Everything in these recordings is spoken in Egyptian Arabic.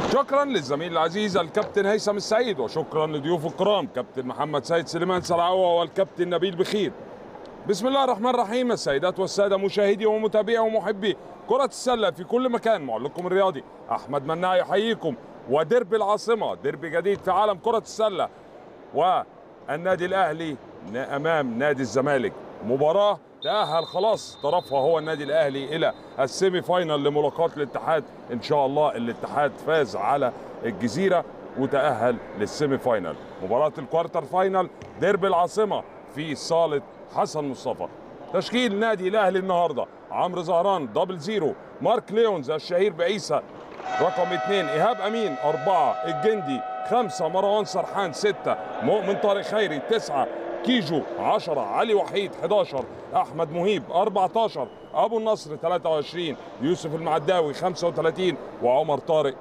شكرا للزميل العزيز الكابتن هيثم السعيد وشكرا لضيوف الكرام كابتن محمد سيد سليمان سرعوه والكابتن نبيل بخير بسم الله الرحمن الرحيم السيدات والساده مشاهدي ومتابعي ومحبي كرة السلة في كل مكان معلقكم الرياضي أحمد مناع يحييكم ودرب العاصمة درب جديد في عالم كرة السلة والنادي الأهلي أمام نادي الزمالك مباراة تأهل خلاص طرفها هو النادي الأهلي إلى السيمي فاينال لملاقاة الاتحاد إن شاء الله الاتحاد فاز على الجزيرة وتأهل للسيمي فاينال مباراة الكوارتر فاينال ديربي العاصمة في صالة حسن مصطفى تشكيل نادي الأهلي النهاردة عمرو زهران دبل زيرو مارك ليونز الشهير بعيسى رقم اثنين إيهاب أمين أربعة الجندي خمسة مروان سرحان ستة مؤمن طارق خيري تسعة كيجو 10 علي وحيد 11 احمد مهيب 14 ابو النصر 23 يوسف المعداوي 35 وعمر طارق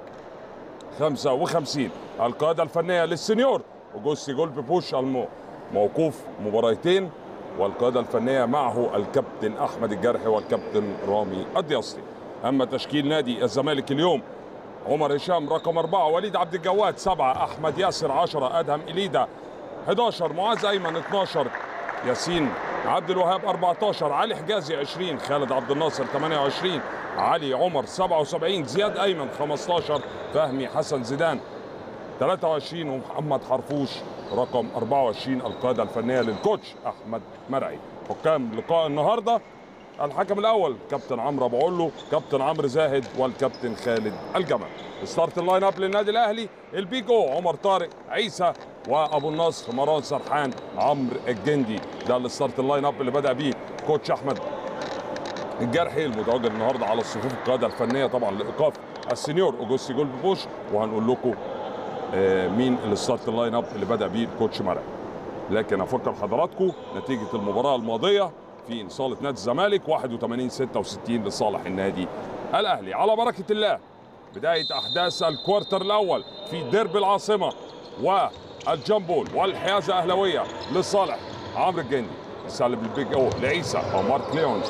55 القياده الفنيه للسنيور اوجوستي جولب بوش المو موقوف مباراتين والقياده الفنيه معه الكابتن احمد الجرحي والكابتن رامي الدياصلي اما تشكيل نادي الزمالك اليوم عمر هشام رقم أربعة وليد عبد الجواد سبعة أحمد ياسر عشرة أدهم إليدا 11 معاذ ايمن 12 ياسين عبد الوهاب 14 علي حجازي 20 خالد عبد الناصر 28 علي عمر 77 زياد ايمن 15 فهمي حسن زيدان 23 ومحمد حرفوش رقم 24 القاده الفنيه للكوتش احمد مرعي حكام لقاء النهارده الحكم الاول كابتن عمرو ابو علو كابتن عمرو زاهد والكابتن خالد الجمل ستارت اللاين اب للنادي الاهلي البيج او عمر طارق عيسى وابو النصر مروان سرحان عمرو الجندي ده الستارت اللاين اب اللي بدا بيه كوتش احمد الجرحي المتواجد النهارده على الصفوف القياده الفنيه طبعا لايقاف السنيور اوجوستي جولد بوش وهنقول لكم آه مين الستارت اللاين اب اللي بدا بيه الكوتش مرعي لكن افكر حضراتكم نتيجه المباراه الماضيه في صاله نادي الزمالك 81 66 لصالح النادي الاهلي على بركه الله بدايه احداث الكوارتر الاول في ديربي العاصمه والجامبول والحيازه اهلاويه لصالح عمرو الجندي يسلم البيج او لعيسى او مارك ليونز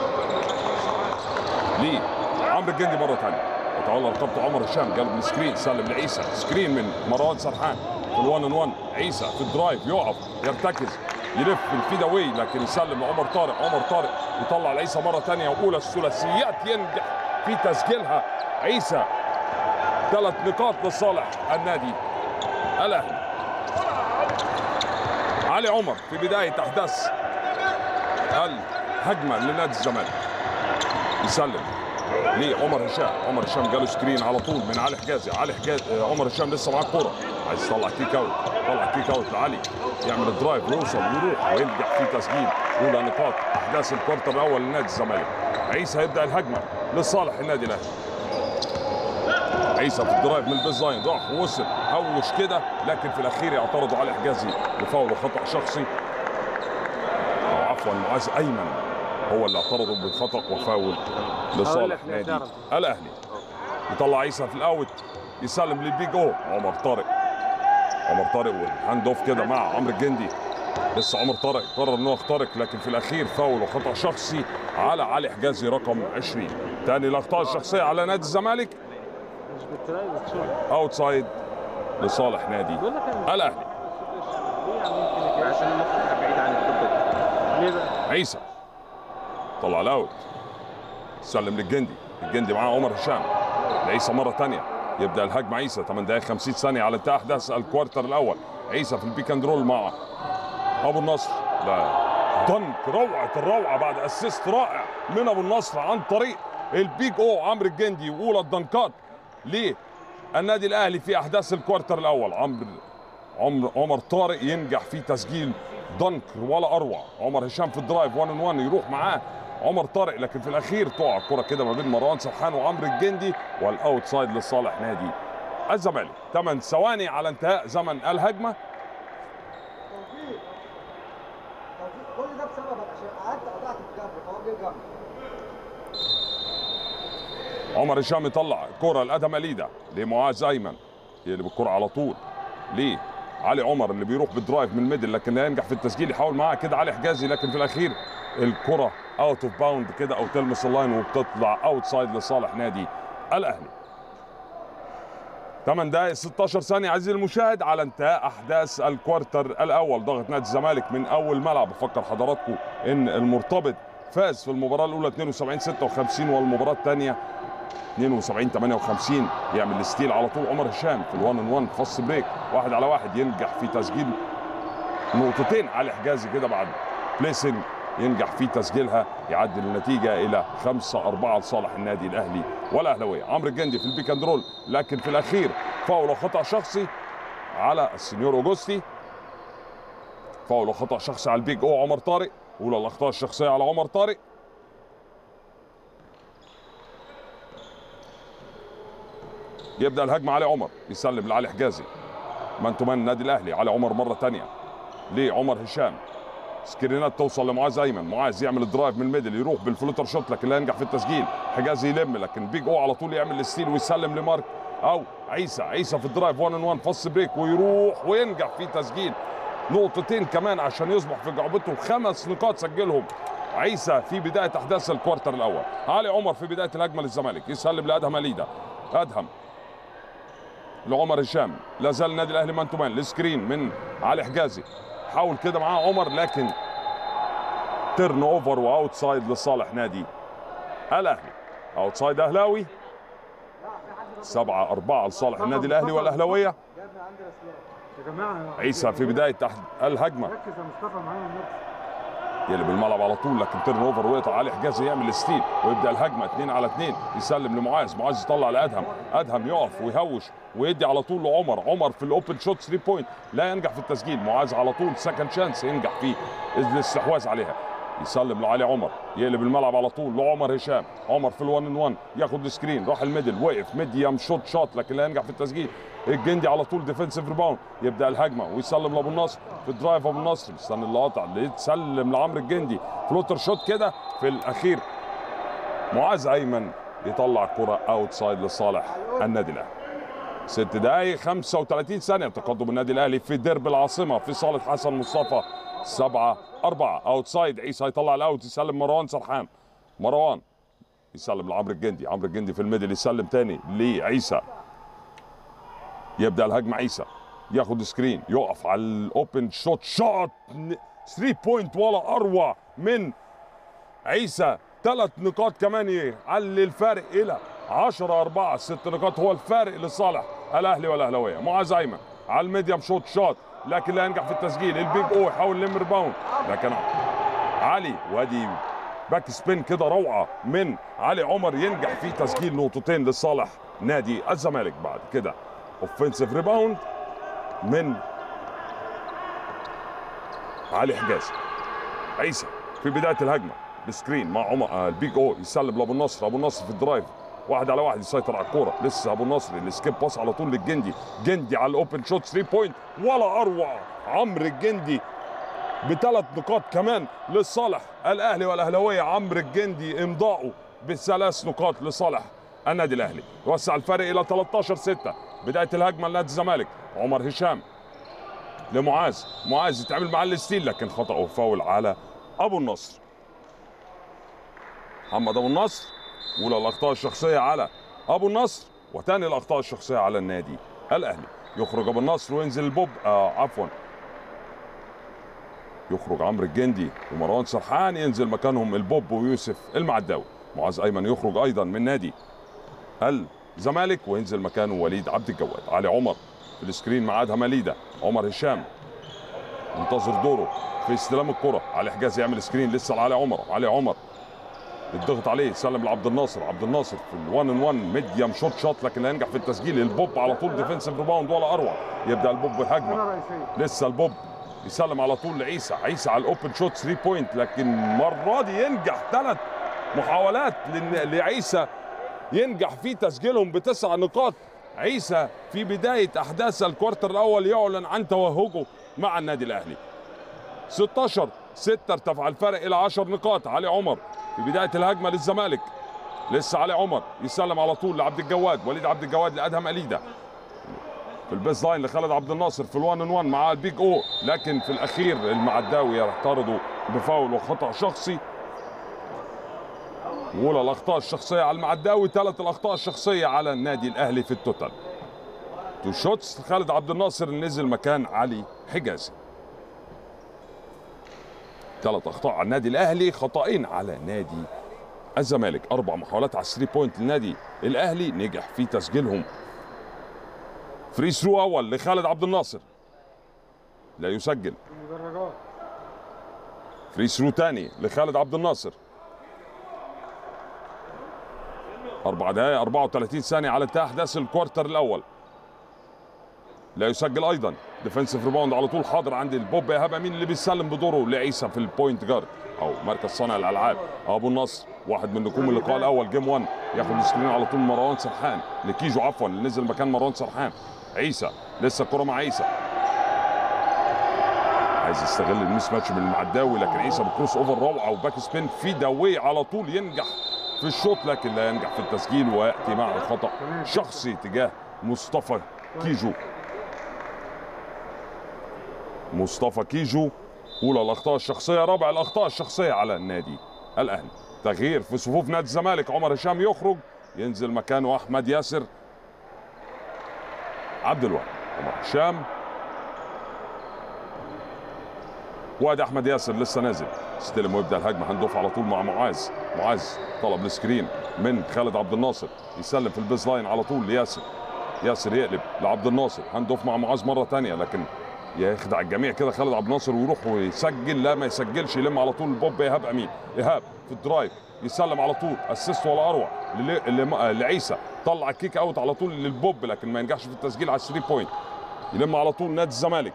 ليه عمرو الجندي مره ثانيه وتولى رقبته عمر هشام قلب السكرين سلم لعيسى سكرين من مروان سرحان في الوان ان وان عيسى في الدرايف يقف يرتكز يلف الفيدا واي لكن يسلم لعمر طارق عمر طارق يطلع لعيسى مره ثانيه واولى الثلاثيات ينجح في تسجيلها عيسى ثلاث نقاط لصالح النادي الاهلي علي عمر في بدايه احداث الهجمه لنادي الزمالك يسلم ليه عمر هشام عمر هشام جاله سكرين على طول من علي حجازي علي حجازي عمر هشام لسه معاه الكوره عايز يطلع كيك اوت طلع كيك اوت لعلي يعمل الدرايف يوصل ويروح وينجح في تسجيل اولى نقاط احداث الكوارتر الاول لنادي الزمالك عيسى هيبدا الهجمه لصالح النادي الاهلي عيسى في الدرايف من البيز لاين راح ووصل هوش كده لكن في الاخير يعترضوا على حجازي بفاول وخطا شخصي او عفوا معاذ ايمن هو اللي اعترضوا بالخطا وفاول لصالح نادي الاهلي يطلع عيسى في الاوت يسلم للبيج او عمر طارق عمر طارق والهاند اوف كده مع عمرو الجندي لسه عمر طارق قرر ان هو يخترق لكن في الاخير فاول وخطا شخصي على علي حجازي رقم 20 تاني الاخطاء الشخصيه على نادي الزمالك اوت سايد لصالح نادي الاهلي عشان المخرج بعيد عن الكتب ليه بقى؟ عيسى طلع الاوت سلم للجندي الجندي معاه عمر هشام لعيسى مره ثانيه يبدا الهجمه عيسى 8 دقائق 50 ثانيه على انتهاء احداث الكوارتر الاول عيسى في البيك اند رول مع ابو النصر لا دنك روعه الروعه بعد اسيست رائع من ابو النصر عن طريق البيج او عمرو الجندي واولى الدنكات للنادي الاهلي في احداث الكوارتر الاول عمرو عمر عمر طارق ينجح في تسجيل دنك ولا اروع عمر هشام في الدرايف 1 ان 1 يروح معاه عمر طارق لكن في الاخير تقع الكره كده ما بين مروان سرحان وعمرو الجندي والاوت سايد لصالح نادي الزمالك 8 ثواني على انتهاء زمن الهجمه توفيق توفيق كل ده بسببك عشان قعدت قطعت الجنب فهو جه جنب عمر هشام يطلع كرة لادم اليدا لمعاذ ايمن يقلب الكرة على طول ليه علي عمر اللي بيروح بالدرايف من الميدل لكن لا ينجح في التسجيل يحاول معاه كده علي حجازي لكن في الاخير الكرة اوت اوف باوند كده او تلمس اللاين وبتطلع اوت سايد لصالح نادي الاهلي 8 دقائق 16 ثانية عزيزي المشاهد على انتهاء أحداث الكوارتر الأول ضغط نادي الزمالك من أول ملعب بفكر حضراتكم إن المرتبط فاز في المباراة الأولى 72 56 والمباراة الثانية 72 58 يعمل الستيل على طول عمر هشام في الوان ان 1 فاست بريك واحد على واحد ينجح في تسجيل نقطتين علي حجازي كده بعد بليسنج ينجح في تسجيلها يعدل النتيجه الى 5 4 لصالح النادي الاهلي والاهلاويه عمرو الجندي في البيك اند رول لكن في الاخير فاول وخطا شخصي على السنيور اوجوستي فاول وخطا شخصي على البيج او عمر طارق اولى الاخطاء الشخصيه على عمر طارق يبدا الهجمه علي عمر يسلم لعلي حجازي مان تو مان النادي الاهلي علي عمر مره ثانيه لعمر هشام سكرينات توصل لمعاذ ايمن معاذ يعمل الدرايف من الميدل يروح بالفلوتر شوت لكن لا ينجح في التسجيل حجازي يلم لكن بيج او على طول يعمل الستيل ويسلم لمارك او عيسى عيسى في الدرايف 1 ان 1 فص بريك ويروح وينجح في تسجيل نقطتين كمان عشان يصبح في جعبته خمس نقاط سجلهم عيسى في بدايه احداث الكوارتر الاول علي عمر في بدايه الهجمه للزمالك يسلم لادهم اليدا ادهم لعمر هشام لا زال النادي الاهلي مان تو مان السكرين من علي حجازي حاول كده معاه عمر لكن تيرن اوفر واوت سايد لصالح نادي الاهلي اوت سايد اهلاوي سبعة أربعة لصالح النادي الأهلي والأهلاوية جاب من عند رسلان يا جماعه عيسى في بداية تحت الهجمة ركز يا مصطفى معايا النفس يقلب الملعب على طول لكن تيرن اوفر ويقطع علي حجازي يعمل ستيل ويبدا الهجمه اثنين على اثنين يسلم لمعاذ معاذ يطلع لادهم ادهم يقف ويهوش ويدي على طول لعمر عمر في الاوبن شوت 3 بوينت لا ينجح في التسجيل معاذ على طول سكند شانس ينجح في الاستحواذ عليها يسلم لعلي عمر يقلب الملعب على طول لعمر هشام عمر في الوان ان 1 ياخد السكرين راح الميدل وقف ميديم شوت شوت لكن لا ينجح في التسجيل الجندي على طول ديفنسيف ريباوند يبدا الهجمه ويسلم لابو النصر في الدرايف ابو النصر مستني اللي قاطع اللي يتسلم لعمرو الجندي فلوتر شوت كده في الاخير معاذ ايمن يطلع كره اوت سايد لصالح النادي الاهلي ست دقايق 35 ثانية تقدم النادي الأهلي في ديربي العاصمة في صالة حسن مصطفى سبعة أربعة أوت سايد عيسى يطلع الأوت يسلم مروان سرحان مروان يسلم لعمرو الجندي عمرو الجندي في الميدل يسلم تاني لعيسى يبدأ الهجمة عيسى ياخد سكرين يقف على الأوبن شوت شوت 3 بوينت ولا أروع من عيسى ثلاث نقاط كمان يعلي الفارق الى 10 4 ست نقاط هو الفارق لصالح الاهلي والاهلاويه معاذ ايمن على الميديم شوت شوت لكن لا ينجح في التسجيل البيج او يحاول يلم ريباوند لكن علي وادي باك سبين كده روعه من علي عمر ينجح في تسجيل نقطتين لصالح نادي الزمالك بعد كده اوفنسيف ريباوند من علي حجازي عيسى في بدايه الهجمه بسكرين مع عمر آه البيج او يسلم لابو النصر ابو النصر في الدرايف واحد على واحد يسيطر على الكوره لسه ابو النصر السكيب باس على طول للجندي جندي على الاوبن شوت 3 بوينت ولا اروع عمرو الجندي بثلاث نقاط كمان لصالح الاهلي والاهلاويه عمرو الجندي امضاؤه بثلاث نقاط لصالح النادي الاهلي يوسع الفرق الى 13 6 بدايه الهجمه لنادي الزمالك عمر هشام لمعاذ معاذ يتعامل مع الستيل لكن خطأه فاول على ابو النصر محمد ابو النصر اولى الاخطاء الشخصيه على ابو النصر وثاني الاخطاء الشخصيه على النادي الاهلي يخرج ابو النصر وينزل البوب آه عفوا يخرج عمرو الجندي ومروان سرحان ينزل مكانهم البوب ويوسف المعداوي معاذ ايمن يخرج ايضا من نادي الزمالك وينزل مكانه وليد عبد الجواد علي عمر في السكرين مع ادهم مليده عمر هشام منتظر دوره في استلام الكره علي حجازي يعمل سكرين لسه لعلي عمر علي عمر الضغط عليه سلم لعبد الناصر عبد الناصر في الوان ان 1 ميديم شوت شوت لكن لا ينجح في التسجيل البوب على طول ديفنسيف ريباوند ولا اروع يبدا البوب بالهجمه انا رئيسيه لسه البوب يسلم على طول لعيسى عيسى على الاوبن شوت 3 بوينت لكن المره دي ينجح ثلاث محاولات لن- لعيسى ينجح في تسجيلهم بتسع نقاط عيسى في بدايه احداث الكوارتر الاول يعلن عن توهجه مع النادي الاهلي 16 6 ارتفع الفرق الى 10 نقاط علي عمر في بدايه الهجمه للزمالك لسه علي عمر يسلم على طول لعبد الجواد وليد عبد الجواد لادهم اليدا في البيس لاين لخالد عبد الناصر في الوان ان 1 مع البيج او لكن في الاخير المعداوي يعترضوا بفاول وخطا شخصي اولى الاخطاء الشخصيه على المعداوي ثلاث الاخطاء الشخصيه على النادي الاهلي في التوتال تو شوتس خالد عبد الناصر نزل مكان علي حجازي ثلاث اخطاء على النادي الاهلي خطأين على نادي الزمالك اربع محاولات على الثري بوينت للنادي الاهلي نجح في تسجيلهم فري ثرو اول لخالد عبد الناصر لا يسجل المدرجات فري ثرو تاني لخالد عبد الناصر أربع دقائق 34 ثانية على انتهاء أحداث الكوارتر الأول لا يسجل أيضا ديفنسيف ريباوند على طول حاضر عند البوب إيهاب أمين اللي بيسلم بدوره لعيسى في البوينت جارد أو مركز صانع الألعاب أبو النصر واحد من نجوم اللقاء الأول جيم 1 ياخد السكرين على طول مروان سرحان لكيجو عفوا اللي نزل مكان مروان سرحان عيسى لسه الكرة مع عيسى عايز يستغل الميس ماتش من المعداوي لكن عيسى بكروس اوفر روعه وباك سبين في داوي على طول ينجح في الشوط لكن لا ينجح في التسجيل وياتي مع خطا شخصي تجاه مصطفى كيجو مصطفى كيجو اولى الاخطاء الشخصيه رابع الاخطاء الشخصيه على النادي الاهلي تغيير في صفوف نادي الزمالك عمر هشام يخرج ينزل مكانه احمد ياسر عبد الوهاب عمر هشام وادي احمد ياسر لسه نازل استلم ويبدا الهجمه هندوف على طول مع معاذ معاذ طلب السكرين من خالد عبد الناصر يسلم في البيز لاين على طول لياسر ياسر يقلب لعبد الناصر هندوف مع معاذ مره ثانيه لكن يخدع الجميع كده خالد عبد الناصر ويروح ويسجل لا ما يسجلش يلم على طول البوب ايهاب امين ايهاب في الدرايف يسلم على طول اسيست ولا اروع لل- لم- لعيسى طلع الكيك اوت على طول للبوب لكن ما ينجحش في التسجيل على الثري بوينت يلم على طول نادي الزمالك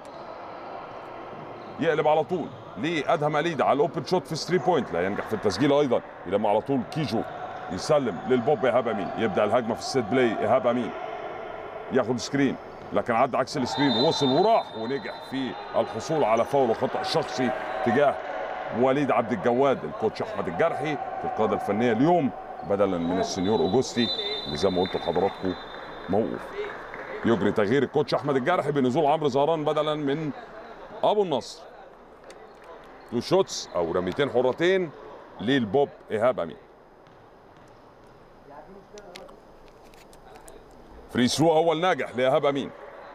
يقلب على طول لادهم اليدا على الاوبن شوت في 3 بوينت لا ينجح في التسجيل ايضا يلم على طول كيجو يسلم للبوب ايهاب امين يبدا الهجمه في السيت بلاي ايهاب امين ياخد سكرين لكن عدى عكس السكرين ووصل وراح ونجح في الحصول على فاول وخطا شخصي تجاه وليد عبد الجواد الكوتش احمد الجرحي في القاده الفنيه اليوم بدلا من السنيور اوجوستي اللي زي ما قلت لحضراتكم موقوف يجري تغيير الكوتش احمد الجرحي بنزول عمرو زهران بدلا من ابو النصر تو شوتس او رميتين حرتين للبوب ايهاب امين فري ثرو اول ناجح لايهاب امين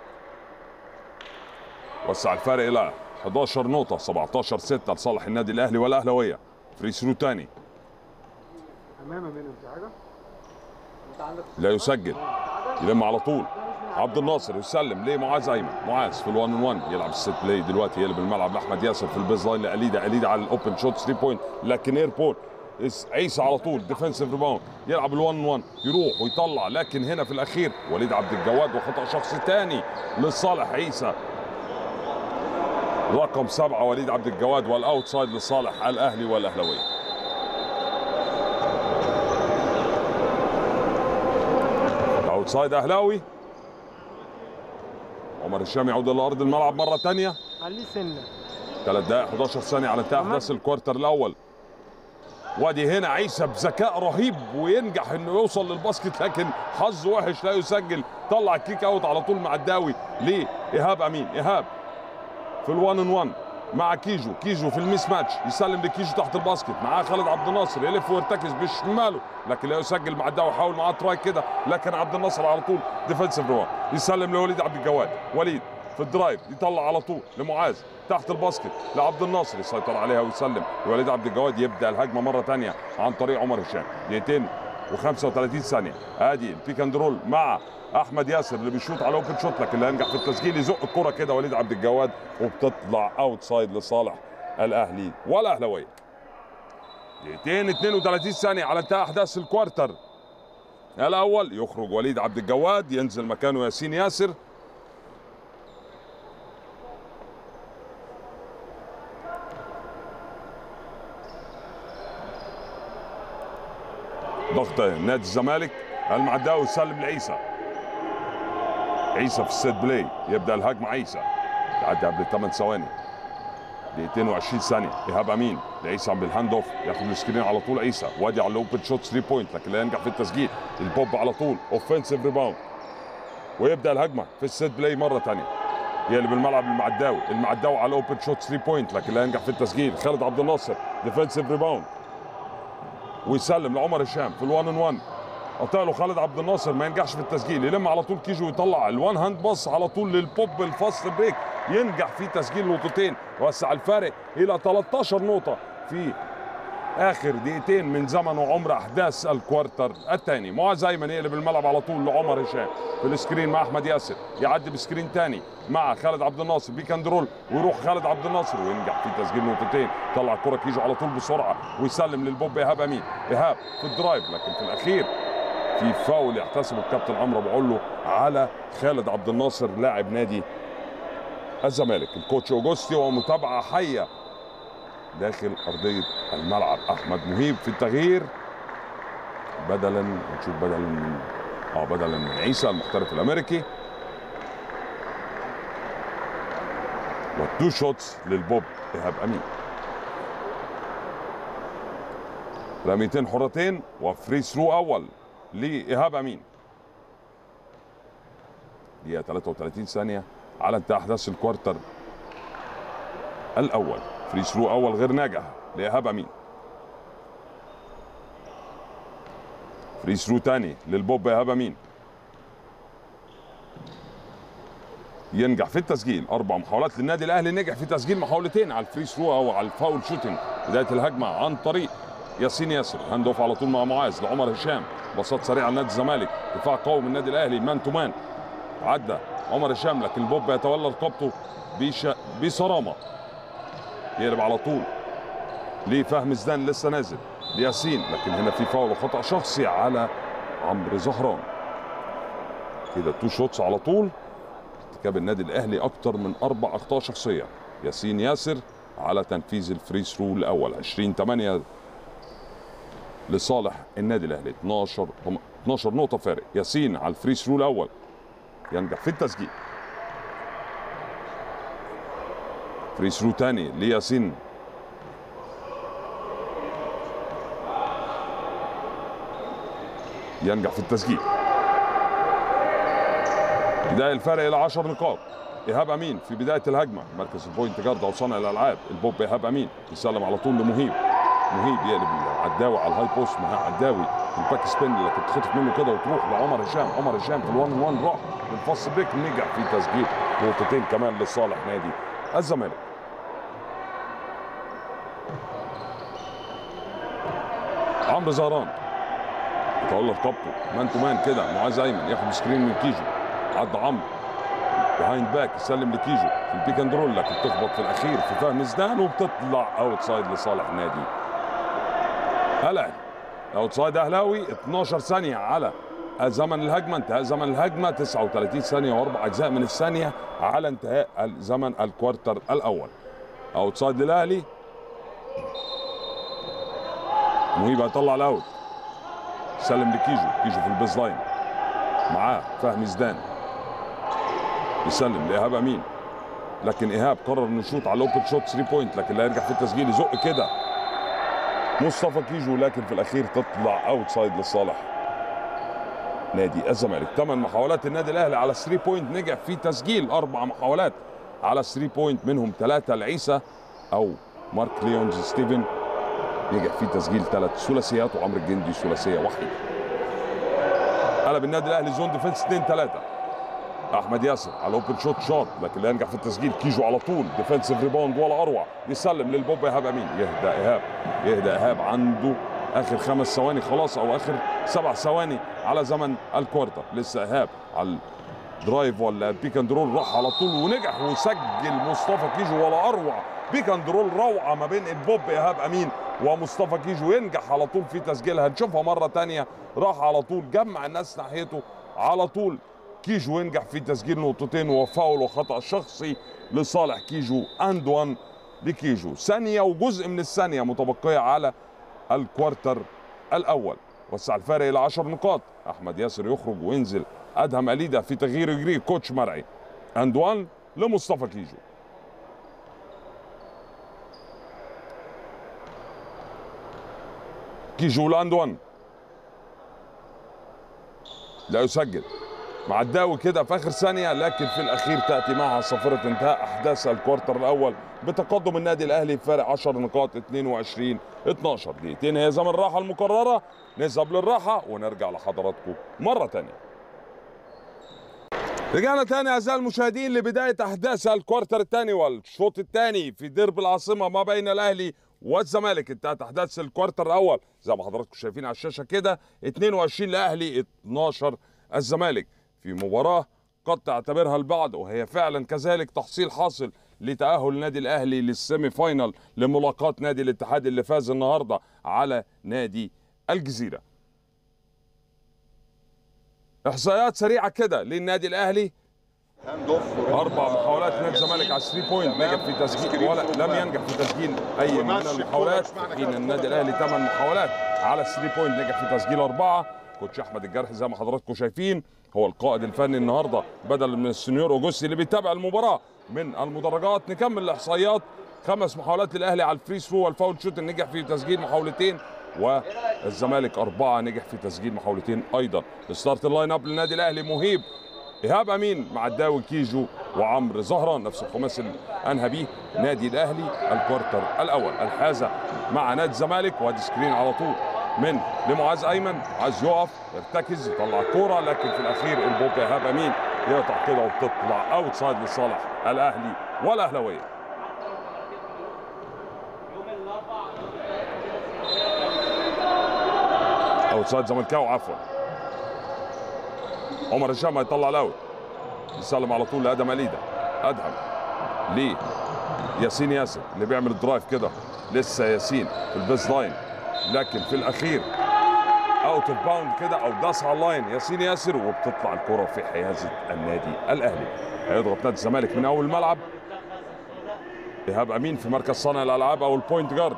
وسع الفارق الى 11 نقطة 17 6 لصالح النادي الاهلي والاهلاوية فري ثرو تاني امامه منهم في حاجه انت عندك لا يسجل يلم على طول عبد الناصر يسلم لمعاذ ايمن معاذ في الوان 1 يلعب الست بلاي دلوقتي يقلب الملعب لاحمد ياسر في البيز لاين لاليدا اليدا على الاوبن شوت 3 بوينت لكن اير بول عيسى على طول ديفنسيف ريباوند يلعب الوان 1 يروح ويطلع لكن هنا في الاخير وليد عبد الجواد وخطا شخصي ثاني لصالح عيسى رقم سبعة وليد عبد الجواد والاوتسايد لصالح الاهلي والاهلاويه الاوتسايد اهلاوي عمر الشام يعود الى ارض الملعب مره ثانيه خليه سنه ثلاث دقائق 11 ثانيه على انتهاء احداث الكوارتر الاول وادي هنا عيسى بذكاء رهيب وينجح انه يوصل للباسكت لكن حظ وحش لا يسجل طلع الكيك اوت على طول مع الداوي لايهاب امين ايهاب في الوان ان وان مع كيجو كيجو في الميس ماتش يسلم لكيجو تحت الباسكت معاه خالد عبد الناصر يلف ويرتكز بشماله لكن لا يسجل مع الداوي حاول معاه تراي كده لكن عبد الناصر على طول ديفنسيف روان يسلم لوليد عبد الجواد وليد في الدرايف يطلع على طول لمعاذ تحت الباسكت لعبد الناصر يسيطر عليها ويسلم وليد عبد الجواد يبدا الهجمه مره ثانيه عن طريق عمر هشام دقيقتين و35 ثانيه ادي البيك اند رول مع احمد ياسر اللي بيشوط على اوبن شوت لكن لا ينجح في التسجيل يزق الكره كده وليد عبد الجواد وبتطلع اوت سايد لصالح الاهلي والاهلاويه دقيقتين 32 ثانيه على انتهاء احداث الكوارتر الاول يخرج وليد عبد الجواد ينزل مكانه ياسين ياسر ضغط نادي الزمالك المعداوي يسلم لعيسى عيسى في السيت بلاي يبدا الهجمه عيسى يعدي قبل 8 ثواني دقيقتين و20 ثانيه ايهاب امين لعيسى بالهاند اوف ياخد السكرين على طول عيسى وادي على الاوبن شوت 3 بوينت لكن لا ينجح في التسجيل البوب على طول اوفنسيف ريباوند ويبدا الهجمه في السيت بلاي مره ثانيه يقلب الملعب المعداوي المعداوي على الاوبن شوت 3 بوينت لكن لا ينجح في التسجيل خالد عبد الناصر ديفنسيف ريباوند ويسلم لعمر هشام في الوان ان وان قطع له خالد عبد الناصر ما ينجحش في التسجيل يلم على طول كيجو يطلع الوان هاند باص على طول للبوب الفاست بريك ينجح في تسجيل نقطتين وسع الفارق الى 13 نقطه في اخر دقيقتين من زمن وعمر احداث الكوارتر الثاني معاذ ايمن يقلب الملعب على طول لعمر هشام في السكرين مع احمد ياسر يعدي بسكرين ثاني مع خالد عبد الناصر بيك اند رول ويروح خالد عبد الناصر وينجح في تسجيل نقطتين طلع الكره كيجو على طول بسرعه ويسلم للبوب ايهاب امين ايهاب في الدرايف لكن في الاخير في فاول يحتسبه الكابتن عمرو ابو علو على خالد عبد الناصر لاعب نادي الزمالك الكوتش اوجوستي ومتابعه حيه داخل ارضيه الملعب احمد مهيب في التغيير بدلا نشوف بدلا من اه بدلا من عيسى المحترف الامريكي والتو شوتس للبوب ايهاب امين رميتين حرتين وفري ثرو اول لايهاب امين دقيقه 33 ثانيه على انتهاء احداث الكوارتر الاول فري ثرو اول غير ناجح لايهاب امين فري ثرو تاني للبوب ايهاب امين ينجح في التسجيل اربع محاولات للنادي الاهلي نجح في تسجيل محاولتين على الفري ثرو او على الفاول شوتنج بدايه الهجمه عن طريق ياسين ياسر هاند اوف على طول مع معاذ لعمر هشام باصات سريعه لنادي الزمالك دفاع قوي من النادي الاهلي مان تو مان عدى عمر هشام لكن البوب يتولى رقابته بش... بصرامه يقلب على طول لفهم زدان لسه نازل لياسين لكن هنا في فاول وخطا شخصي على عمرو زهران كده تو شوتس على طول ارتكاب النادي الاهلي اكتر من اربع اخطاء شخصيه ياسين ياسر على تنفيذ الفري ثرو الاول 20 8 لصالح النادي الاهلي 12 12 نقطه فارق ياسين على الفري ثرو الاول ينجح في التسجيل فري ثرو تاني لياسين ينجح في التسجيل بداية الفرق إلى 10 نقاط إيهاب أمين في بداية الهجمة مركز البوينت جارد أو صانع الألعاب البوب إيهاب أمين يسلم على طول لمهيب مهيب يقلب عداوي على الهاي بوست مع عداوي الباك سبين اللي كانت تخطف منه كده وتروح لعمر هشام عمر هشام في الوان 1 راح للفاست بريك نجح في تسجيل نقطتين كمان لصالح نادي الزمالك عمرو زهران يتولى رقبته مان تو مان كده معاذ ايمن ياخد سكرين من كيجو عدى عمرو بيهايند باك يسلم لكيجو في البيك اند رول لكن تخبط في الاخير في فهم زدان وبتطلع اوت سايد لصالح نادي الاهلي اوت سايد اهلاوي 12 ثانيه على زمن الهجمه انتهاء زمن الهجمه 39 ثانيه واربع اجزاء من الثانيه على انتهاء زمن الكوارتر الاول اوت سايد للاهلي مهيب هيطلع الاوت سلم لكيجو كيجو في البيز لاين معاه فهمي زدان يسلم لايهاب امين لكن ايهاب قرر انه يشوط على الاوبن شوت 3 بوينت لكن لا يرجع في التسجيل يزق كده مصطفى كيجو لكن في الاخير تطلع اوت سايد لصالح نادي الزمالك ثمان محاولات النادي الاهلي على 3 بوينت نجح في تسجيل اربع محاولات على 3 بوينت منهم ثلاثه لعيسى او مارك ليونز ستيفن نجح في تسجيل ثلاث ثلاثيات وعمرو الجندي ثلاثيه وحيده قلب النادي الاهلي زون ديفنس 2 3 احمد ياسر على اوبن شوت شوت لكن لا ينجح في التسجيل كيجو على طول ديفنسيف ريباوند ولا اروع يسلم للبوب ايهاب امين يهدى ايهاب يهدى ايهاب عنده اخر خمس ثواني خلاص او اخر سبع ثواني على زمن الكوارتر لسه ايهاب على درايف ولا بيك اند رول راح على طول ونجح وسجل مصطفى كيجو ولا اروع بيك اند رول روعه ما بين البوب ايهاب امين ومصطفى كيجو ينجح على طول في تسجيلها نشوفها مره تانية راح على طول جمع الناس ناحيته على طول كيجو ينجح في تسجيل نقطتين وفاول وخطا شخصي لصالح كيجو اند وان لكيجو ثانيه وجزء من الثانيه متبقيه على الكوارتر الاول وسع الفارق الى 10 نقاط احمد ياسر يخرج وينزل ادهم اليدا في تغيير يجري كوتش مرعي اند وان لمصطفى كيجو كيجو لاند وان لا يسجل معداوي كده في اخر ثانيه لكن في الاخير تاتي معها صافره انتهاء احداث الكوارتر الاول بتقدم النادي الاهلي بفارق 10 نقاط 22 12 دقيقتين هي زمن الراحه المقرره نذهب للراحه ونرجع لحضراتكم مره ثانيه رجعنا تاني اعزائي المشاهدين لبدايه احداث الكوارتر الثاني والشوط الثاني في ديربي العاصمه ما بين الاهلي والزمالك انتهت احداث الكوارتر الاول زي ما حضراتكم شايفين على الشاشه كده 22 الاهلي 12 الزمالك في مباراه قد تعتبرها البعض وهي فعلا كذلك تحصيل حاصل لتاهل النادي الاهلي للسيمي فاينال لملاقاه نادي الاتحاد اللي فاز النهارده على نادي الجزيره احصائيات سريعه كده للنادي الاهلي اربع محاولات نادي الزمالك على 3 بوينت نجح في تسجيل ولا لم ينجح في تسجيل اي من المحاولات في حين النادي الاهلي ثمان محاولات على 3 بوينت نجح في تسجيل اربعه كوتش احمد الجرح زي ما حضراتكم شايفين هو القائد الفني النهارده بدل من السنيور اوجوستي اللي بيتابع المباراه من المدرجات نكمل الاحصائيات خمس محاولات للاهلي على الفري ثرو والفاول شوت نجح في تسجيل محاولتين والزمالك أربعة نجح في تسجيل محاولتين أيضا الستارت اللاين أب للنادي الأهلي مهيب إيهاب أمين مع الداوي كيجو وعمرو زهران نفس الخماس اللي أنهى بيه نادي الأهلي الكوارتر الأول الحازة مع نادي الزمالك وادي سكرين على طول من لمعاذ أيمن عايز يقف يرتكز يطلع الكورة لكن في الأخير البوك إيهاب أمين يقطع كده وبتطلع أوت سايد لصالح الأهلي والأهلاوية اوت سايد زملكاوي عفوا عمر هشام هيطلع الاوت يسلم على طول لادم اليدا ادهم ليه ياسين ياسر اللي بيعمل الدرايف كده لسه ياسين في البيس لاين لكن في الاخير اوت اوف باوند كده او داس على اللاين ياسين ياسر وبتطلع الكره في حيازه النادي الاهلي هيضغط نادي الزمالك من اول الملعب ايهاب امين في مركز صانع الالعاب او البوينت جارد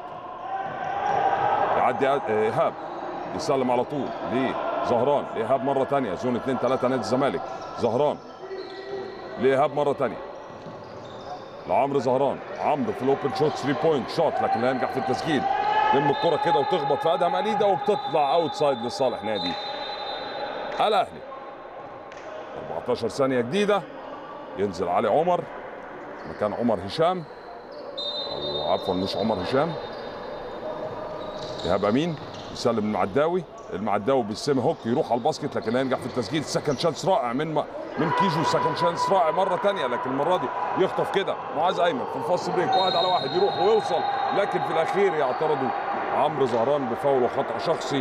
يعدي ايهاب يسلم على طول لزهران لايهاب مره ثانيه زون 2 3 نادي الزمالك زهران لايهاب مره ثانيه لعمرو زهران عمرو في الاوبن شوت 3 بوينت شوت لكن لا ينجح في التسجيل لم الكره كده وتخبط في ادهم اليدا وبتطلع اوت سايد لصالح نادي الاهلي 14 ثانيه جديده ينزل علي عمر مكان عمر هشام او عفوا مش عمر هشام ايهاب امين يسلم المعداوي المعداوي بالسيمي هوك يروح على الباسكت لكن لا ينجح في التسجيل سكند شانس رائع من من كيجو سكند شانس رائع مره ثانيه لكن المره دي يخطف كده معاذ ايمن في الفاست بريك واحد على واحد يروح ويوصل لكن في الاخير يعترضوا عمرو زهران بفاول وخطا شخصي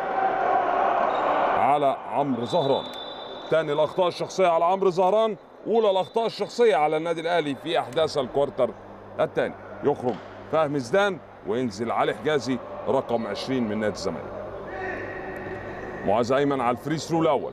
على عمرو زهران ثاني الاخطاء الشخصيه على عمرو زهران اولى الاخطاء الشخصيه على النادي الاهلي في احداث الكوارتر الثاني يخرج فهمي زدان وينزل علي حجازي رقم 20 من نادي الزمالك معاذ ايمن على الفري ثرو الاول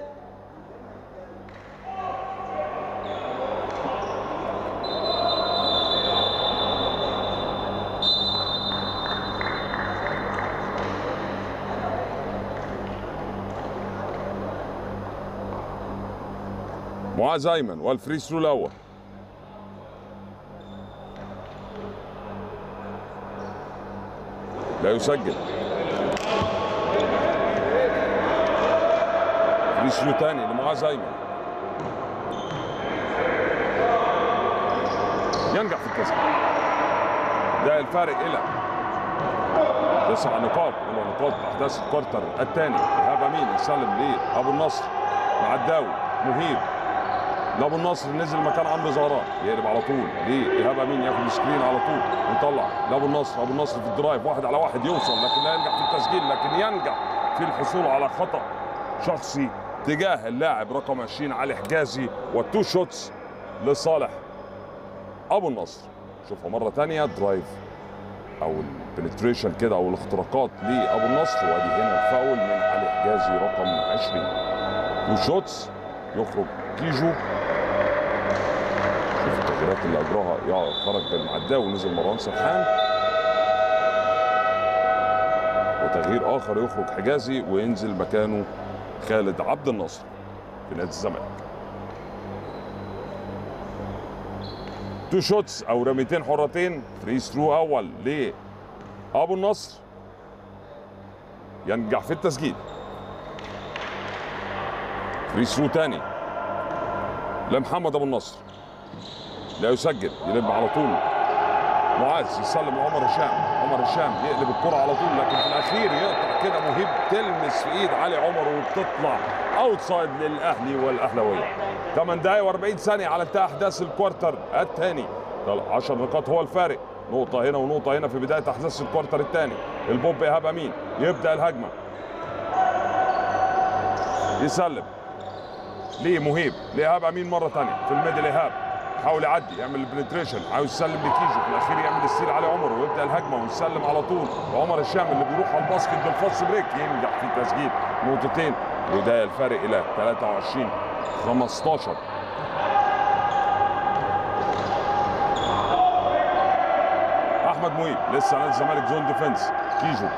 معاذ ايمن والفري ثرو الاول لا يسجل فري ثرو تاني لمعاذ ايمن ينجح في التسجيل ده الفارق الى تسع نقاط الى نقاط احداث الكوارتر الثاني ايهاب امين يسلم لابو النصر مع الداوي مهيب لابو النصر نزل مكان عمرو زهران يقلب على طول لايهاب امين ياخد سكرين على طول ويطلع لابو النصر ابو النصر في الدرايف واحد على واحد يوصل لكن لا ينجح في التسجيل لكن ينجح في الحصول على خطا شخصي تجاه اللاعب رقم 20 علي حجازي والتو شوتس لصالح ابو النصر شوفها مره ثانيه درايف او البنتريشن كده او الاختراقات لابو النصر وادي هنا الفاول من علي حجازي رقم 20 تو شوتس يخرج كيجو شوف التغييرات اللي اجراها يا خرج بالمعداوي ونزل مروان سرحان وتغيير اخر يخرج حجازي وينزل مكانه خالد عبد الناصر في نادي الزمالك تو شوتس او رميتين حرتين فري ثرو اول لابو النصر ينجح في التسجيل فري ثرو تاني لمحمد ابو النصر لا يسجل يلم على طول معاذ يسلم لعمر هشام عمر هشام يقلب الكرة على طول لكن في الاخير يقطع كده مهيب تلمس في ايد علي عمر وبتطلع اوتسايد للاهلي والاهلاويه 8 دقايق و40 ثانيه على انتهاء احداث الكوارتر الثاني 10 نقاط هو الفارق نقطة هنا ونقطة هنا في بداية أحداث الكوارتر الثاني البوب إيهاب أمين يبدأ الهجمة يسلم ليه مهيب لإيهاب أمين مرة ثانية في الميدل إيهاب حاول يعدي يعمل البنتريشن عاوز يسلم لكيجو في الاخير يعمل السيل علي عمر ويبدا الهجمه ويسلم على طول وعمر الشام اللي بيروح على الباسكت بالفاست بريك ينجح في تسجيل نقطتين وده الفارق الى 23 15 احمد مهيب لسه نادي الزمالك زون ديفنس كيجو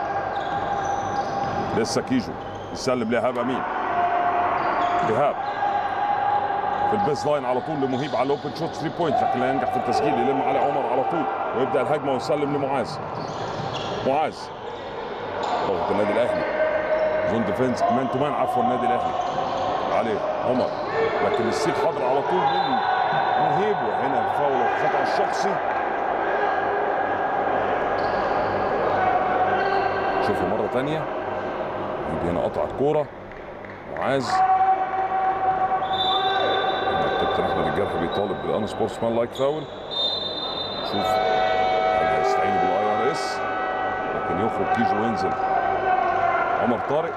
لسه كيجو يسلم لايهاب امين ايهاب في البيس لاين على طول لمهيب على الاوبن شوت 3 بوينت لكن لا ينجح في التسجيل يلم علي عمر على طول ويبدا الهجمه ويسلم لمعاذ معاذ ضغط النادي الاهلي زون ديفنس مان تو مان عفوا النادي الاهلي عليه عمر لكن السيل حاضر على طول من مهيب وهنا الفاول والخطا الشخصي شوفوا مره ثانيه مهيب هنا قطع الكوره معاذ الكابتن احمد الجرحي بيطالب بالان سبورتس مان لايك فاول شوف هل هيستعين بالاي ار اس لكن يخرج كيجو وينزل عمر طارق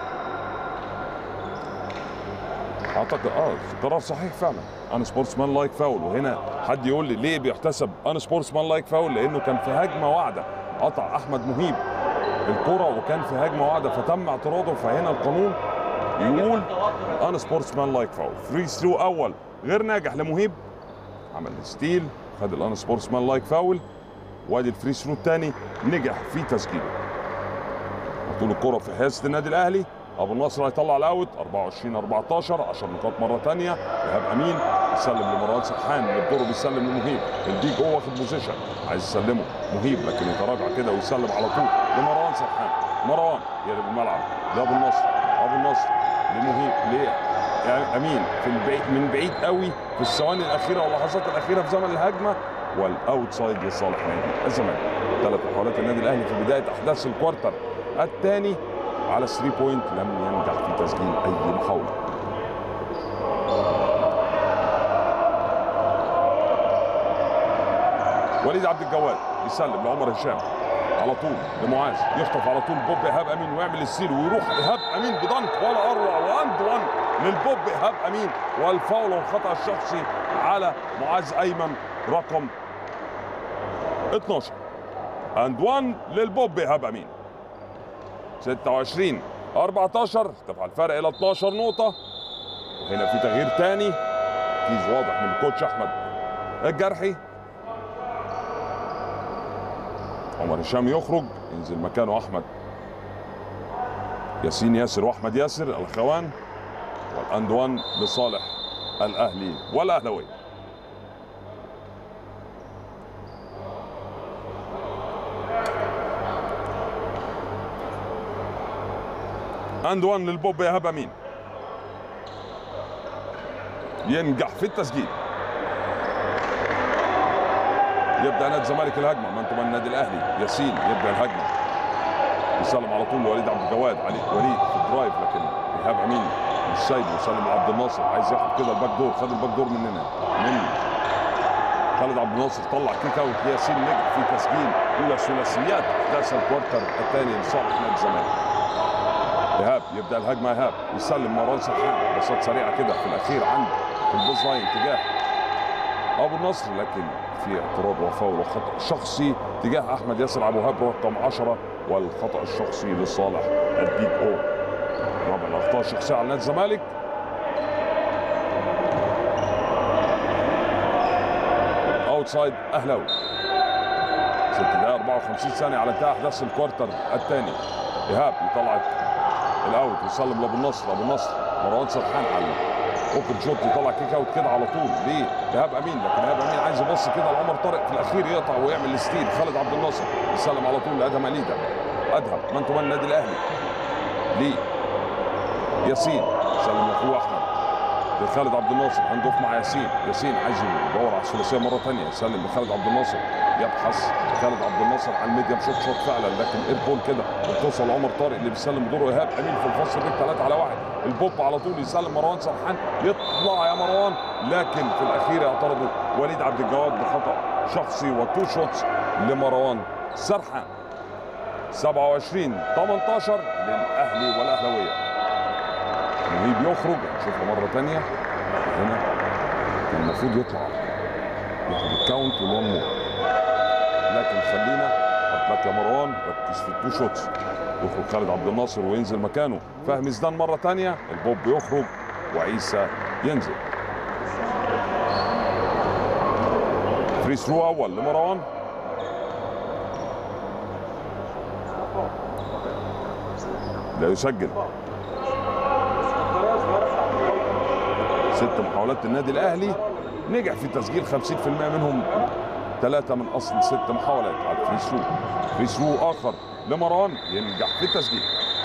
اعتقد اه قرار صحيح فعلا ان سبورتس مان لايك فاول وهنا حد يقول لي ليه بيحتسب ان سبورتس مان لايك فاول لانه كان في هجمه واحده قطع احمد مهيب الكره وكان في هجمه واحده فتم اعتراضه فهنا القانون يقول ان سبورتس مان لايك فاول فري ثرو اول غير ناجح لمهيب عمل ستيل خد الان سبورتس مان لايك فاول وادي الفري ثرو الثاني نجح في تسجيله طول الكره في حيازه النادي الاهلي ابو النصر هيطلع الاوت 24 14 10 نقاط مره ثانيه ايهاب امين يسلم لمروان سرحان اللي بدوره بيسلم لمهيب البيج هو واخد بوزيشن عايز يسلمه مهيب لكن يتراجع كده ويسلم على طول لمروان سرحان مروان يقلب الملعب لابو النصر ابو النصر لمهيب ليه امين في البعيد من بعيد قوي في الثواني الاخيره واللحظات الاخيره في زمن الهجمه والاوتسايد لصالح نادي الزمالك ثلاث محاولات النادي الاهلي في بدايه احداث الكوارتر الثاني على 3 بوينت لم ينجح في تسجيل اي محاوله وليد عبد الجواد يسلم لعمر هشام على طول لمعاذ يخطف على طول بوب ايهاب امين ويعمل السيل ويروح ايهاب امين بدنك ولا اروع واند وان للبوب ايهاب امين والفاول والخطا الشخصي على معاذ ايمن رقم 12 اند وان للبوب ايهاب امين 26 14 ارتفع الفرق الى 12 نقطة وهنا في تغيير تاني تركيز واضح من الكوتش احمد الجرحي عمر هشام يخرج ينزل مكانه احمد ياسين ياسر واحمد ياسر الاخوان والاند وان لصالح الاهلي والاهلاويه اند وان للبوب ايهاب امين ينجح في التسجيل يبدا نادي الزمالك الهجمه من تبع النادي الاهلي ياسين يبدا الهجمه يسلم على طول لوليد عبد الجواد علي وليد في الدرايف لكن ايهاب امين مش سايبه يسلم لعبد الناصر عايز ياخد كده الباك دور خد الباك دور مننا من خالد عبد الناصر طلع كيك اوت ياسين نجح في تسجيل اولى ثلاثيات احداث الكوارتر الثاني لصالح نادي الزمالك ايهاب يبدا الهجمه ايهاب يسلم مروان سرحان بساط سريعه كده في الاخير عند البوز لاين تجاه ابو النصر لكن في اعتراض وفاول وخطا شخصي تجاه احمد ياسر ابو وهاب رقم 10 والخطا الشخصي لصالح البيج او رابع الاخطاء الشخصيه على نادي الزمالك اوتسايد اهلاوي 6 دقائق 54 ثانيه على انتهاء احداث الكوارتر الثاني ايهاب يطلع الاوت يسلم لابو النصر ابو النصر مروان سرحان على اوبن شوت يطلع كيك اوت كده على طول ليه ايهاب امين لكن ايهاب امين عايز يبص كده لعمر طارق في الاخير يقطع ويعمل الستيل خالد عبد الناصر يسلم على طول لادهم اليدا ادهم من تمنى النادي الاهلي ليه ياسين سلم لاخوه احمد لخالد عبد الناصر هاند اوف مع ياسين ياسين عايز يدور على الثلاثيه مره ثانيه يسلم لخالد عبد الناصر يبحث خالد عبد الناصر على الميديم شوت شوت فعلا لكن اير بول كده وبتوصل لعمر طارق اللي بيسلم بدور ايهاب امين في الفصل بيك 3 على واحد البوب على طول يسلم مروان سرحان يطلع يا مروان لكن في الاخير اعترضوا وليد عبد الجواد بخطا شخصي وتو شوتس لمروان سرحان 27 18 للاهلي والاهلاويه مهيب يخرج نشوفها مره ثانيه هنا كان المفروض يطلع ياخد الكاونت والون مور لكن خلينا لك يا مروان ركز في التو شوتس يخرج خالد عبد الناصر وينزل مكانه فهمي زدان مره ثانيه البوب يخرج وعيسى ينزل فري ثرو اول لمروان لا يسجل ست محاولات النادي الاهلي نجح في تسجيل 50% منهم ثلاثة من أصل ست محاولات على الفري ثرو فري ثرو آخر لمروان ينجح في التسجيل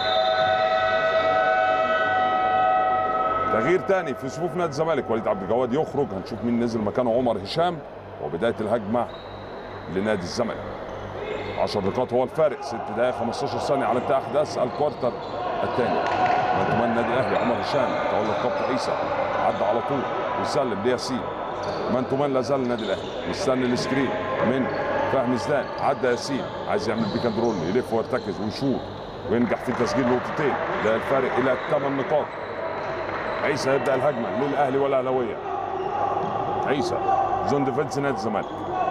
تغيير تاني في صفوف نادي الزمالك وليد عبد الجواد يخرج هنشوف مين نزل مكانه عمر هشام وبداية الهجمة لنادي الزمالك 10 نقاط هو الفارق 6 دقائق 15 ثانية على انتهاء أحداث الكوارتر الثاني من النادي الأهلي عمر هشام تولى الخط عيسى عدى على طول ويسلم لياسين مان تو مان لا زال النادي الاهلي مستني السكرين من فهمي زدان عدى ياسين عايز يعمل بيك اند رول يلف ويرتكز ويشوط وينجح في تسجيل نقطتين ده الفارق الى 8 نقاط عيسى يبدا الهجمه للاهلي والاهلاويه عيسى زون ديفنس نادي الزمالك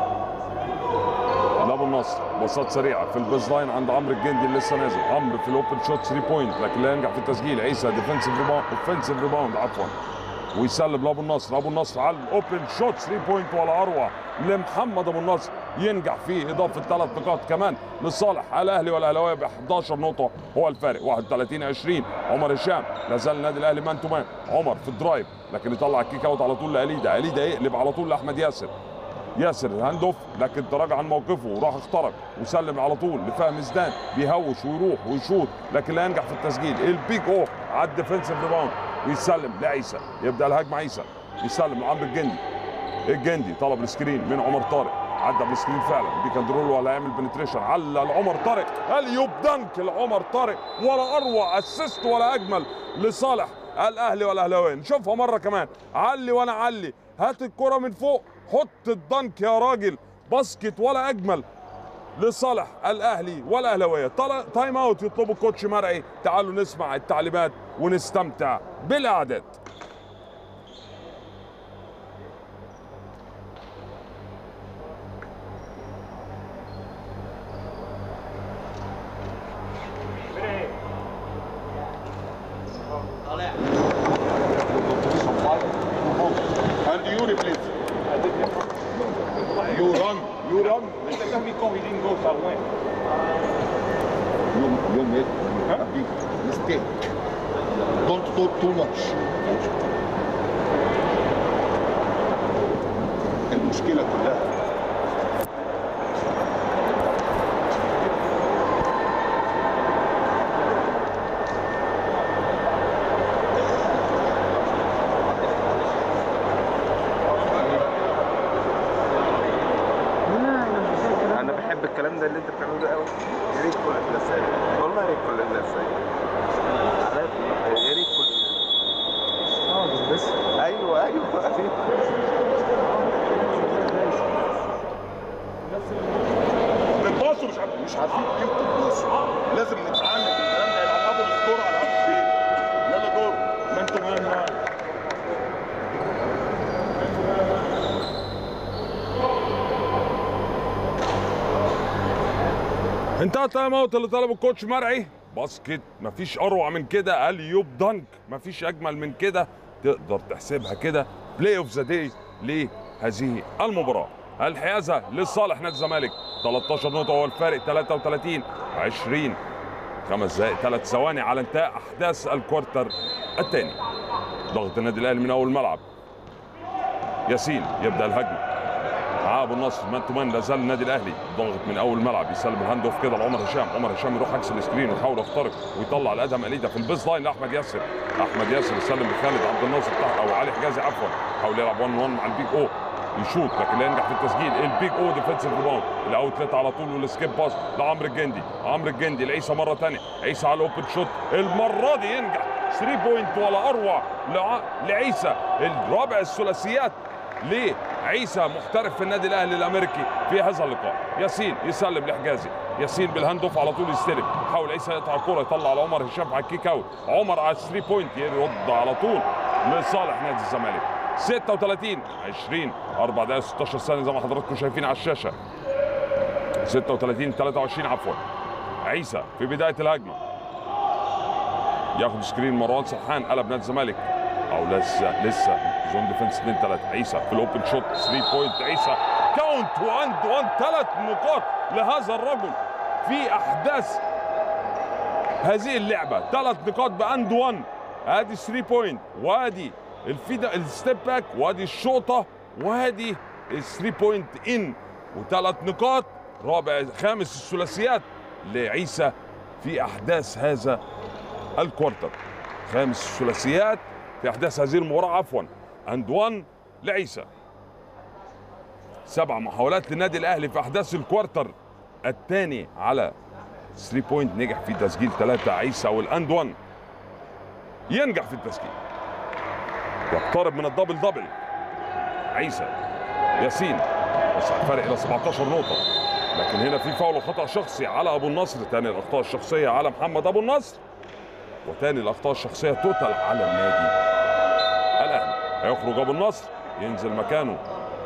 لابو النصر بساط سريعه في البيز لاين عند عمرو الجندي اللي لسه نازل عمرو في الاوبن شوت 3 بوينت لكن لا ينجح في التسجيل عيسى ديفنسيف ريباوند اوفنسيف ريباوند عفوا ويسلم لابو النصر ابو النصر على الاوبن شوت 3 بوينت ولا اروع لمحمد ابو النصر ينجح في اضافه ثلاث نقاط كمان لصالح الاهلي والاهلاويه ب 11 نقطه هو الفارق 31 20 عمر هشام لا زال النادي الاهلي مان تو مان عمر في الدرايف لكن يطلع الكيك اوت على طول لاليدا اليدا يقلب على طول لاحمد ياسر ياسر هاند اوف لكن تراجع عن موقفه وراح اخترق وسلم على طول لفهمي زدان بيهوش ويروح ويشوط لكن لا ينجح في التسجيل البيك او على الديفنسيف ريباوند ويسلم لعيسى يبدا الهجمه عيسى يسلم لعمرو الجندي الجندي طلب السكرين من عمر طارق عدى بالسكرين فعلا بيك اند رول ولا يعمل بنتريشن على لعمر طارق اليوب دنك لعمر طارق ولا اروع اسيست ولا اجمل لصالح الاهلي والاهلاويه نشوفها مره كمان علي وانا علي هات الكره من فوق حط الدنك يا راجل باسكت ولا اجمل لصالح الاهلي والاهلاويه طل- تايم اوت يطلبه الكوتش مرعي تعالوا نسمع التعليمات ونستمتع بالاعداد And you replace. You run. You run. Tell me quand he didn't go far away. You, you make a big mistake. Don't talk too much. المشكلة كلها انا بحب الكلام ده اللي انت بتعمله ده قوي يا ريت كل الناس زيك. والله يا ريت كل الناس زيك. على- يا ريت كل حاضر بس ايوه ايوه بتباصوا مش عارفين مش عارفين قيمة الباص لازم نتعلم الكلام ده يلعبوا السكور على ارض البيت يلا دور ما انتوا مان انتهى التايم اوت اللي طلبه الكوتش مرعي باسكت مفيش اروع من كده اليوب دنك مفيش اجمل من كده تقدر تحسبها كده بلاي اوف ذا داي لهذه المباراه الحيازه لصالح نادي الزمالك 13 نقطه هو الفارق 33 20 خمس دقائق ثلاث ثواني على انتهاء احداث الكوارتر الثاني ضغط النادي الاهلي من اول الملعب ياسين يبدا الهجمه مع ابو النصر مان تو مان لا زال النادي الاهلي ضاغط من اول الملعب يسلم الهاند اوف كده لعمر هشام عمر هشام يروح عكس السكرين ويحاول يخترق ويطلع الادهم اليدا في البيس لاين لاحمد ياسر احمد ياسر يسلم لخالد عبد الناصر تحت او علي حجازي عفوا حاول يلعب 1 1 مع البيج او يشوط لكن لا ينجح في التسجيل البيج او ديفensive ريباوند الاوتلت على طول والسكيب باس لعمرو الجندي عمرو الجندي لعيسى مره ثانيه عيسى على الاوبن شوت المره دي ينجح 3 بوينت ولا اروع لع- لعيسى الرابع الثلاثيات لعيسى محترف في النادي الاهلي الامريكي في هذا اللقاء ياسين يسلم لحجازي ياسين بالهاند اوف على طول يستلم حاول عيسى يقطع الكره يطلع على عمر هشام على الكيك اوت عمر على 3 بوينت يرد على طول لصالح نادي الزمالك 36 20 4 دقائق 16 ثانيه زي ما حضراتكم شايفين على الشاشه 36 23 عفوا عيسى في بدايه الهجمه ياخد سكرين مروان سرحان قلب نادي الزمالك او لسه لسه زون ديفنس 2 3 عيسى في الاوبن شوت 3 بوينت عيسى كاونت واند وان ثلاث نقاط لهذا الرجل في احداث هذه اللعبه ثلاث نقاط باند 1 ادي 3 بوينت وادي الفيدا الستيب باك وادي الشوطه وادي ال 3 بوينت ان وثلاث نقاط رابع خامس الثلاثيات لعيسى في احداث هذا الكوارتر خامس الثلاثيات في احداث هذه المباراه عفوا اند 1 لعيسى سبع محاولات للنادي الاهلي في احداث الكوارتر الثاني على 3 بوينت نجح في تسجيل ثلاثه عيسى والاند 1 ينجح في التسجيل يقترب من الدبل دبل عيسى ياسين يصعد الفرق الى 17 نقطه لكن هنا في فاول وخطا شخصي على ابو النصر ثاني الاخطاء الشخصيه على محمد ابو النصر وثاني الاخطاء الشخصيه توتال على النادي الاهلي هيخرج ابو النصر ينزل مكانه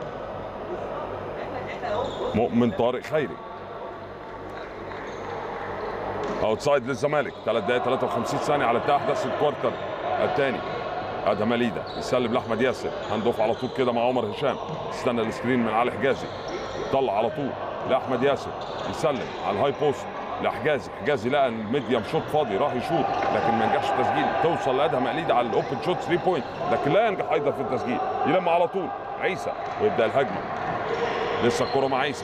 مؤمن طارق خيري اوتسايد للزمالك 3 دقائق 53 ثانيه على انتهاء احداث الكوارتر الثاني ادهم مليده يسلم لاحمد ياسر هاند اوف على طول كده مع عمر هشام استنى السكرين من علي حجازي طلع على طول لاحمد ياسر يسلم على الهاي بوست لحجازي حجازي لقى الميديم شوت فاضي راح يشوط لكن ما نجحش في التسجيل توصل لادهم مقليده على الاوبن شوت 3 بوينت لكن لا ينجح ايضا في التسجيل يلم على طول عيسى ويبدا الهجمه لسه الكره مع عيسى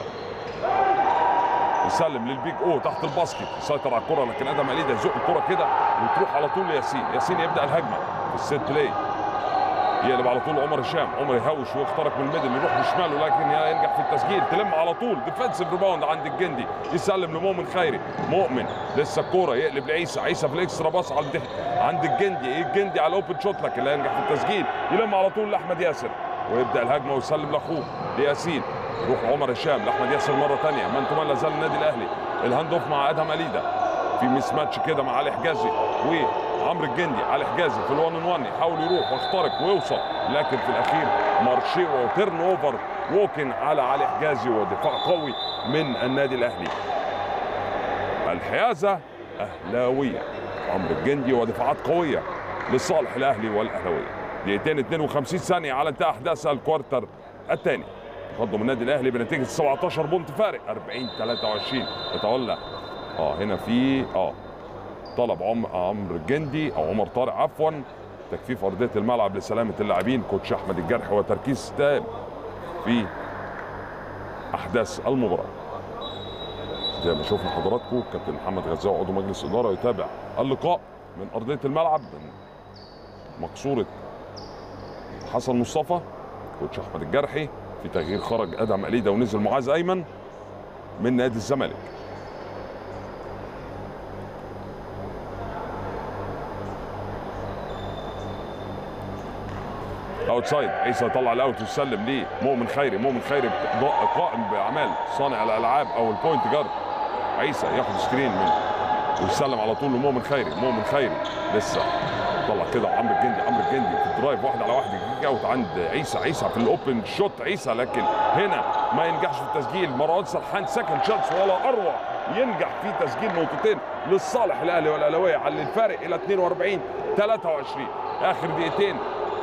يسلم للبيج او تحت الباسكت يسيطر على الكره لكن ادم مقليده يزق الكره كده وتروح على طول لياسين ياسين يبدا الهجمه في السيت بلاي يقلب على طول عمر هشام عمر يهوش ويخترق من الميدل يروح بشماله لكن ينجح في التسجيل تلم على طول ديفensive ريباوند عند الجندي يسلم لمؤمن خيري مؤمن لسه الكوره يقلب لعيسى عيسى في الاكسترا باص عند عند الجندي الجندي على الاوبن شوت لكن لا ينجح في التسجيل يلم على طول لاحمد ياسر ويبدا الهجمه ويسلم لاخوه لياسين يروح عمر هشام لاحمد ياسر مره ثانيه مان تو مان لا زال النادي الاهلي الهاند اوف مع ادهم اليدا في ميس ماتش كده مع علي حجازي وعمرو الجندي علي حجازي في الوان ان 1 يحاول يروح ويخترق ويوصل لكن في الاخير مارشي وتيرن اوفر ووكن على علي حجازي ودفاع قوي من النادي الاهلي الحيازه اهلاويه عمرو الجندي ودفاعات قويه لصالح الاهلي والاهلاويه دقيقتين 52 ثانيه على انتهاء احداث الكوارتر الثاني تقدم النادي الاهلي بنتيجه 17 بونت فارق 40 23 يتولى اه هنا في اه طلب عم عمرو الجندي او عمر طارق عفوا تجفيف ارضيه الملعب لسلامه اللاعبين كوتش احمد الجرح وتركيز تام في احداث المباراه زي ما شفنا حضراتكم كابتن محمد غزاوي عضو مجلس اداره يتابع اللقاء من ارضيه الملعب من مقصوره حسن مصطفى كوتش احمد الجرحي في تغيير خرج ادهم اليدا ونزل معاذ ايمن من نادي الزمالك اوتسايد عيسى طلع الاوت ويسلم ليه مؤمن خيري مؤمن خيري ض- قائم باعمال صانع الالعاب او البوينت جارد عيسى ياخد سكرين من ويسلم على طول لمؤمن خيري مؤمن خيري لسه طلع كده عمرو الجندي عمرو الجندي في الدرايف واحد على واحد كيك اوت عند عيسى عيسى في الاوبن شوت عيسى لكن هنا ما ينجحش في التسجيل مروان سرحان سكند شانس ولا اروع ينجح في تسجيل نقطتين للصالح الاهلي والاهلاويه على الفارق الى 42 23 اخر دقيقتين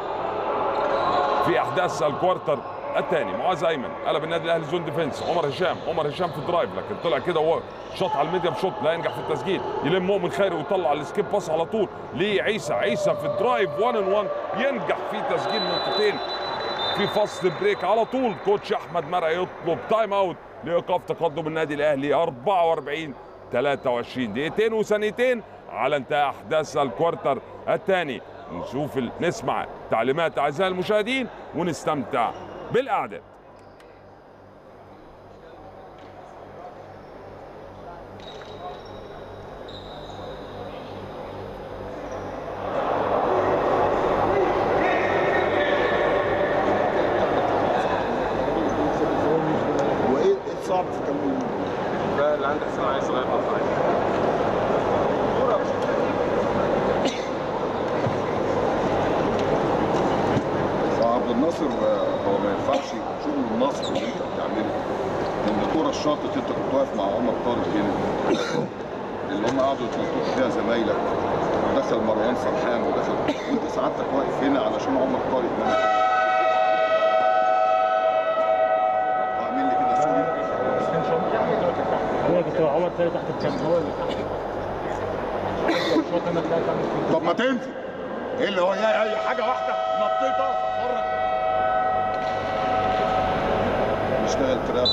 في احداث الكوارتر الثاني معاذ ايمن قلب النادي الاهلي زون ديفنس عمر هشام عمر هشام في الدرايف لكن طلع كده هو شاط على الميديم شوت لا ينجح في التسجيل يلم مؤمن خيري ويطلع السكيب باس على طول لعيسى عيسى في الدرايف 1 ان 1 ينجح في تسجيل نقطتين في فصل بريك على طول كوتش احمد مرعي يطلب تايم اوت لايقاف تقدم النادي الاهلي 44 23 دقيقتين وثانيتين على انتهاء احداث الكوارتر الثاني نشوف ال... نسمع تعليمات اعزائي المشاهدين ونستمتع بالاعداد وايه ايه الصعب في كام ده اللي عندك سنة عايز صغير طبعا فعبد الناصر آه، هو ما ينفعش شغل النصر اللي انت بتعمله ان الكوره الشاطت انت كنت واقف مع عمر طارق هنا اللي هم قعدوا يتنططوا فيها زمايلك ودخل مروان سرحان ودخل وانت سعادتك واقف هنا علشان عمر طارق ما عامل لي كده سوري هو كنت عمر تاني تحت الكام هو اللي تحت شوط انا طلعت اعمل فيه طب ما تنزل ايه اللي هو هي اي حاجه واحده نطيت اقف اتفرج نشتغل تراب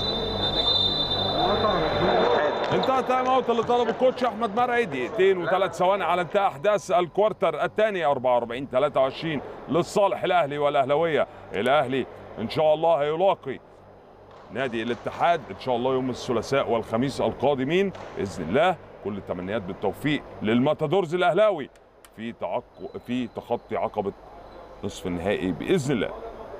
انتهى تايم اوت اللي طلبه الكوتش احمد مرعي دقيقتين وثلاث ثواني على انتهاء احداث الكوارتر الثاني 44 23 للصالح الاهلي والاهلاويه الاهلي ان شاء الله هيلاقي نادي الاتحاد ان شاء الله يوم الثلاثاء والخميس القادمين باذن الله كل التمنيات بالتوفيق للماتادورز الاهلاوي في تعق... في تخطي عقبه نصف النهائي باذن الله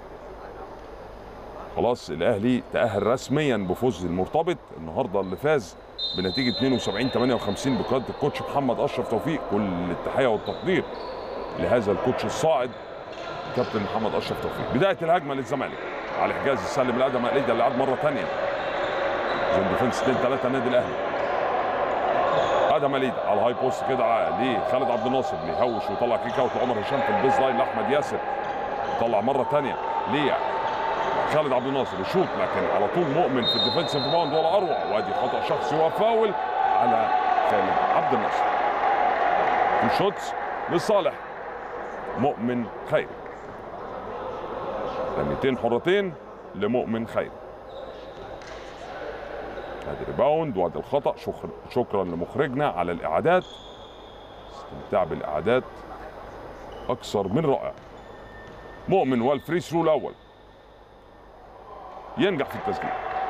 خلاص الاهلي تاهل رسميا بفوز المرتبط النهارده اللي فاز بنتيجه 72 58 بقياده الكوتش محمد اشرف توفيق كل التحيه والتقدير لهذا الكوتش الصاعد كابتن محمد اشرف توفيق بدايه الهجمه للزمالك على حجاز يسلم الادم اليدا اللي عاد مره ثانيه زون ديفنس 2 3 النادي الاهلي ادم اليدا على الهاي بوست كده لخالد عبد الناصر بيهوش ويطلع كيك اوت لعمر هشام في البيز لاين لاحمد ياسر يطلع مره ثانيه ليه خالد عبد الناصر يشوط لكن على طول مؤمن في الديفنسيف باوند ولا اروع وادي خطا شخصي وفاول على خالد عبد الناصر تو شوتس لصالح مؤمن خيري رميتين حرتين لمؤمن خيري ادي ريباوند وادي الخطا شكرا شكرا لمخرجنا على الاعادات استمتاع بالاعادات اكثر من رائع مؤمن والفري ثرو الاول ينجح في التسجيل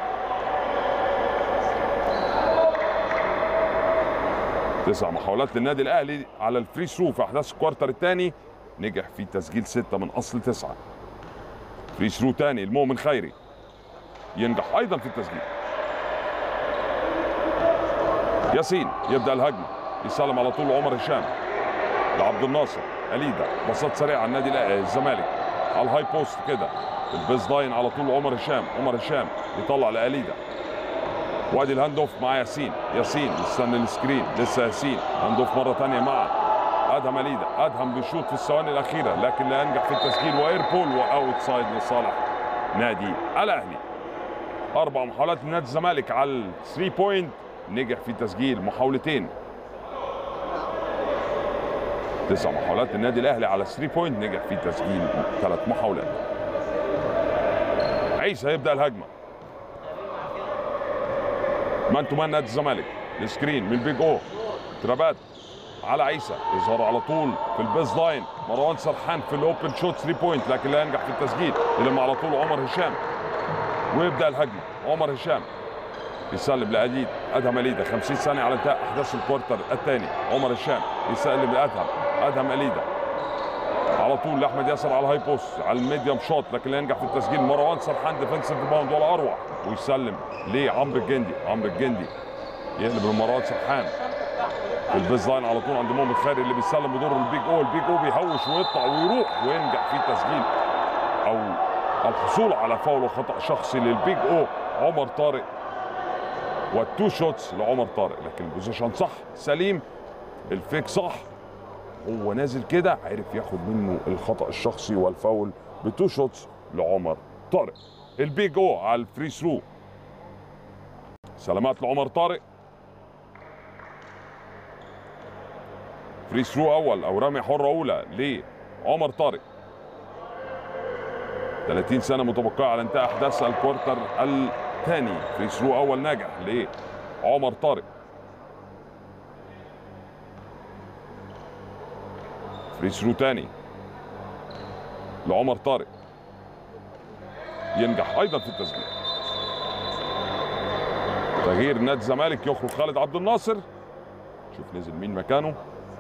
تسع محاولات للنادي الاهلي على الفري ثرو في احداث الكوارتر الثاني نجح في تسجيل ستة من اصل تسعة فري ثرو ثاني المؤمن خيري ينجح ايضا في التسجيل ياسين يبدا الهجمه يسلم على طول عمر هشام لعبد الناصر اليدا بساط سريع على النادي الأهلي- الزمالك على الهاي بوست كده البيز لاين على طول عمر هشام عمر هشام يطلع لاليدا وادي الهاند اوف مع ياسين ياسين يستنى السكرين لسه ياسين هاند اوف مره ثانيه مع ادهم اليدا ادهم بيشوط في الثواني الاخيره لكن لا ينجح في التسجيل واير بول واوت سايد لصالح نادي الاهلي اربع محاولات من نادي الزمالك على الثري بوينت نجح في تسجيل محاولتين تسع محاولات النادي الاهلي على 3 بوينت نجح في تسجيل ثلاث محاولات عيسى هيبدا الهجمه مان تو مان نادي الزمالك السكرين من البيج او ترابات على عيسى يظهر على طول في البيز لاين مروان سرحان في الاوبن شوت 3 بوينت لكن لا ينجح في التسجيل يلم على طول عمر هشام ويبدا الهجمه عمر هشام يسلم لأديد أدهم أليدا 50 ثانية على انتهاء أحداث الكوارتر الثاني عمر هشام يسلم لأدهم أدهم أليدا على طول لأحمد ياسر على الهاي بوست على الميديوم شوت لكن لا ينجح في التسجيل مروان سرحان ديفنسيف باوند ولا أروع ويسلم لعمرو الجندي عمرو الجندي يقلب لمروان سرحان في البيز لاين على طول عند مؤمن خيري اللي بيسلم بدور البيج او البيج او بيهوش ويطلع ويروح وينجح في التسجيل او الحصول على فاول وخطا شخصي للبيج او عمر طارق والتو شوتس لعمر طارق لكن البوزيشن صح سليم الفيك صح هو نازل كده عرف ياخد منه الخطا الشخصي والفاول بتو شوتس لعمر طارق البيج او على الفري ثرو سلامات لعمر طارق فري ثرو اول او رمي حره اولى لعمر طارق 30 سنه متبقيه على انتهاء احداث الكوارتر الثاني فري ثرو اول ناجح لعمر طارق فري ثرو ثاني لعمر طارق ينجح ايضا في التسجيل تغيير نادي الزمالك يخرج خالد عبد الناصر شوف نزل مين مكانه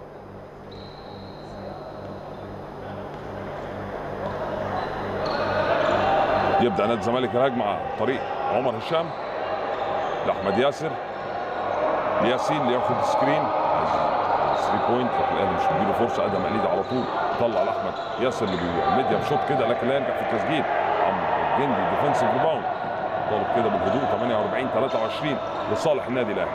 يبدا نادي الزمالك الهجمه عن طريق عمر هشام لاحمد ياسر لياسين اللي ياخد سكرين 3 بوينت لكن الاهلي مش مديله فرصه ادم قليد على طول طلع لاحمد ياسر اللي بيمديها بشوط كده لكن لا ينجح في التسجيل عمرو الجندي ديفنسيف ريباوند طالب كده بالهدوء 48 23 لصالح النادي الاهلي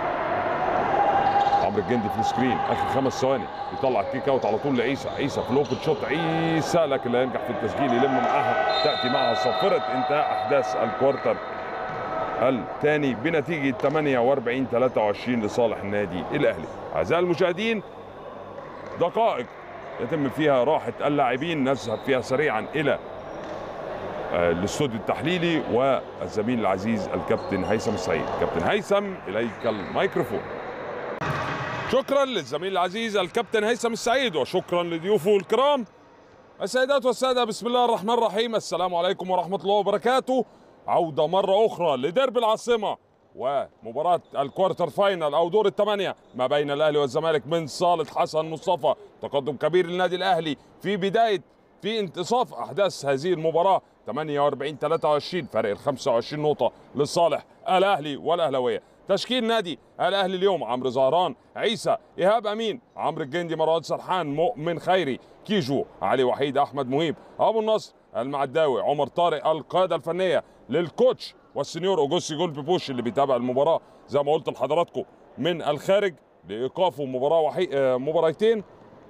عمرو الجندي في السكرين اخر خمس ثواني يطلع الكيك اوت على طول لعيسى عيسى في الاوبن شوت عيسى لكن لا ينجح في التسجيل يلم معاها تاتي معها صفره انتهاء احداث الكوارتر الثاني بنتيجه 48 23 لصالح النادي الاهلي اعزائي المشاهدين دقائق يتم فيها راحه اللاعبين نذهب فيها سريعا الى آه، الاستوديو التحليلي والزميل العزيز الكابتن هيثم السعيد كابتن هيثم اليك الميكروفون شكرا للزميل العزيز الكابتن هيثم السعيد وشكرا لضيوفه الكرام السيدات والسادة بسم الله الرحمن الرحيم السلام عليكم ورحمة الله وبركاته عودة مرة أخرى لدرب العاصمة ومباراة الكوارتر فاينل أو دور الثمانية ما بين الأهلي والزمالك من صالة حسن مصطفى تقدم كبير للنادي الأهلي في بداية في انتصاف أحداث هذه المباراة 48 23 فرق ال 25 نقطة لصالح الأهلي والأهلاوية تشكيل نادي الاهلي اليوم عمرو زهران عيسى ايهاب امين عمرو الجندي مروان سرحان مؤمن خيري كيجو علي وحيد احمد مهيب ابو النصر المعداوي عمر طارق القياده الفنيه للكوتش والسنيور اوجوستي جول بوش اللي بيتابع المباراه زي ما قلت لحضراتكم من الخارج لايقافه مباراه وحي... آه، مباراتين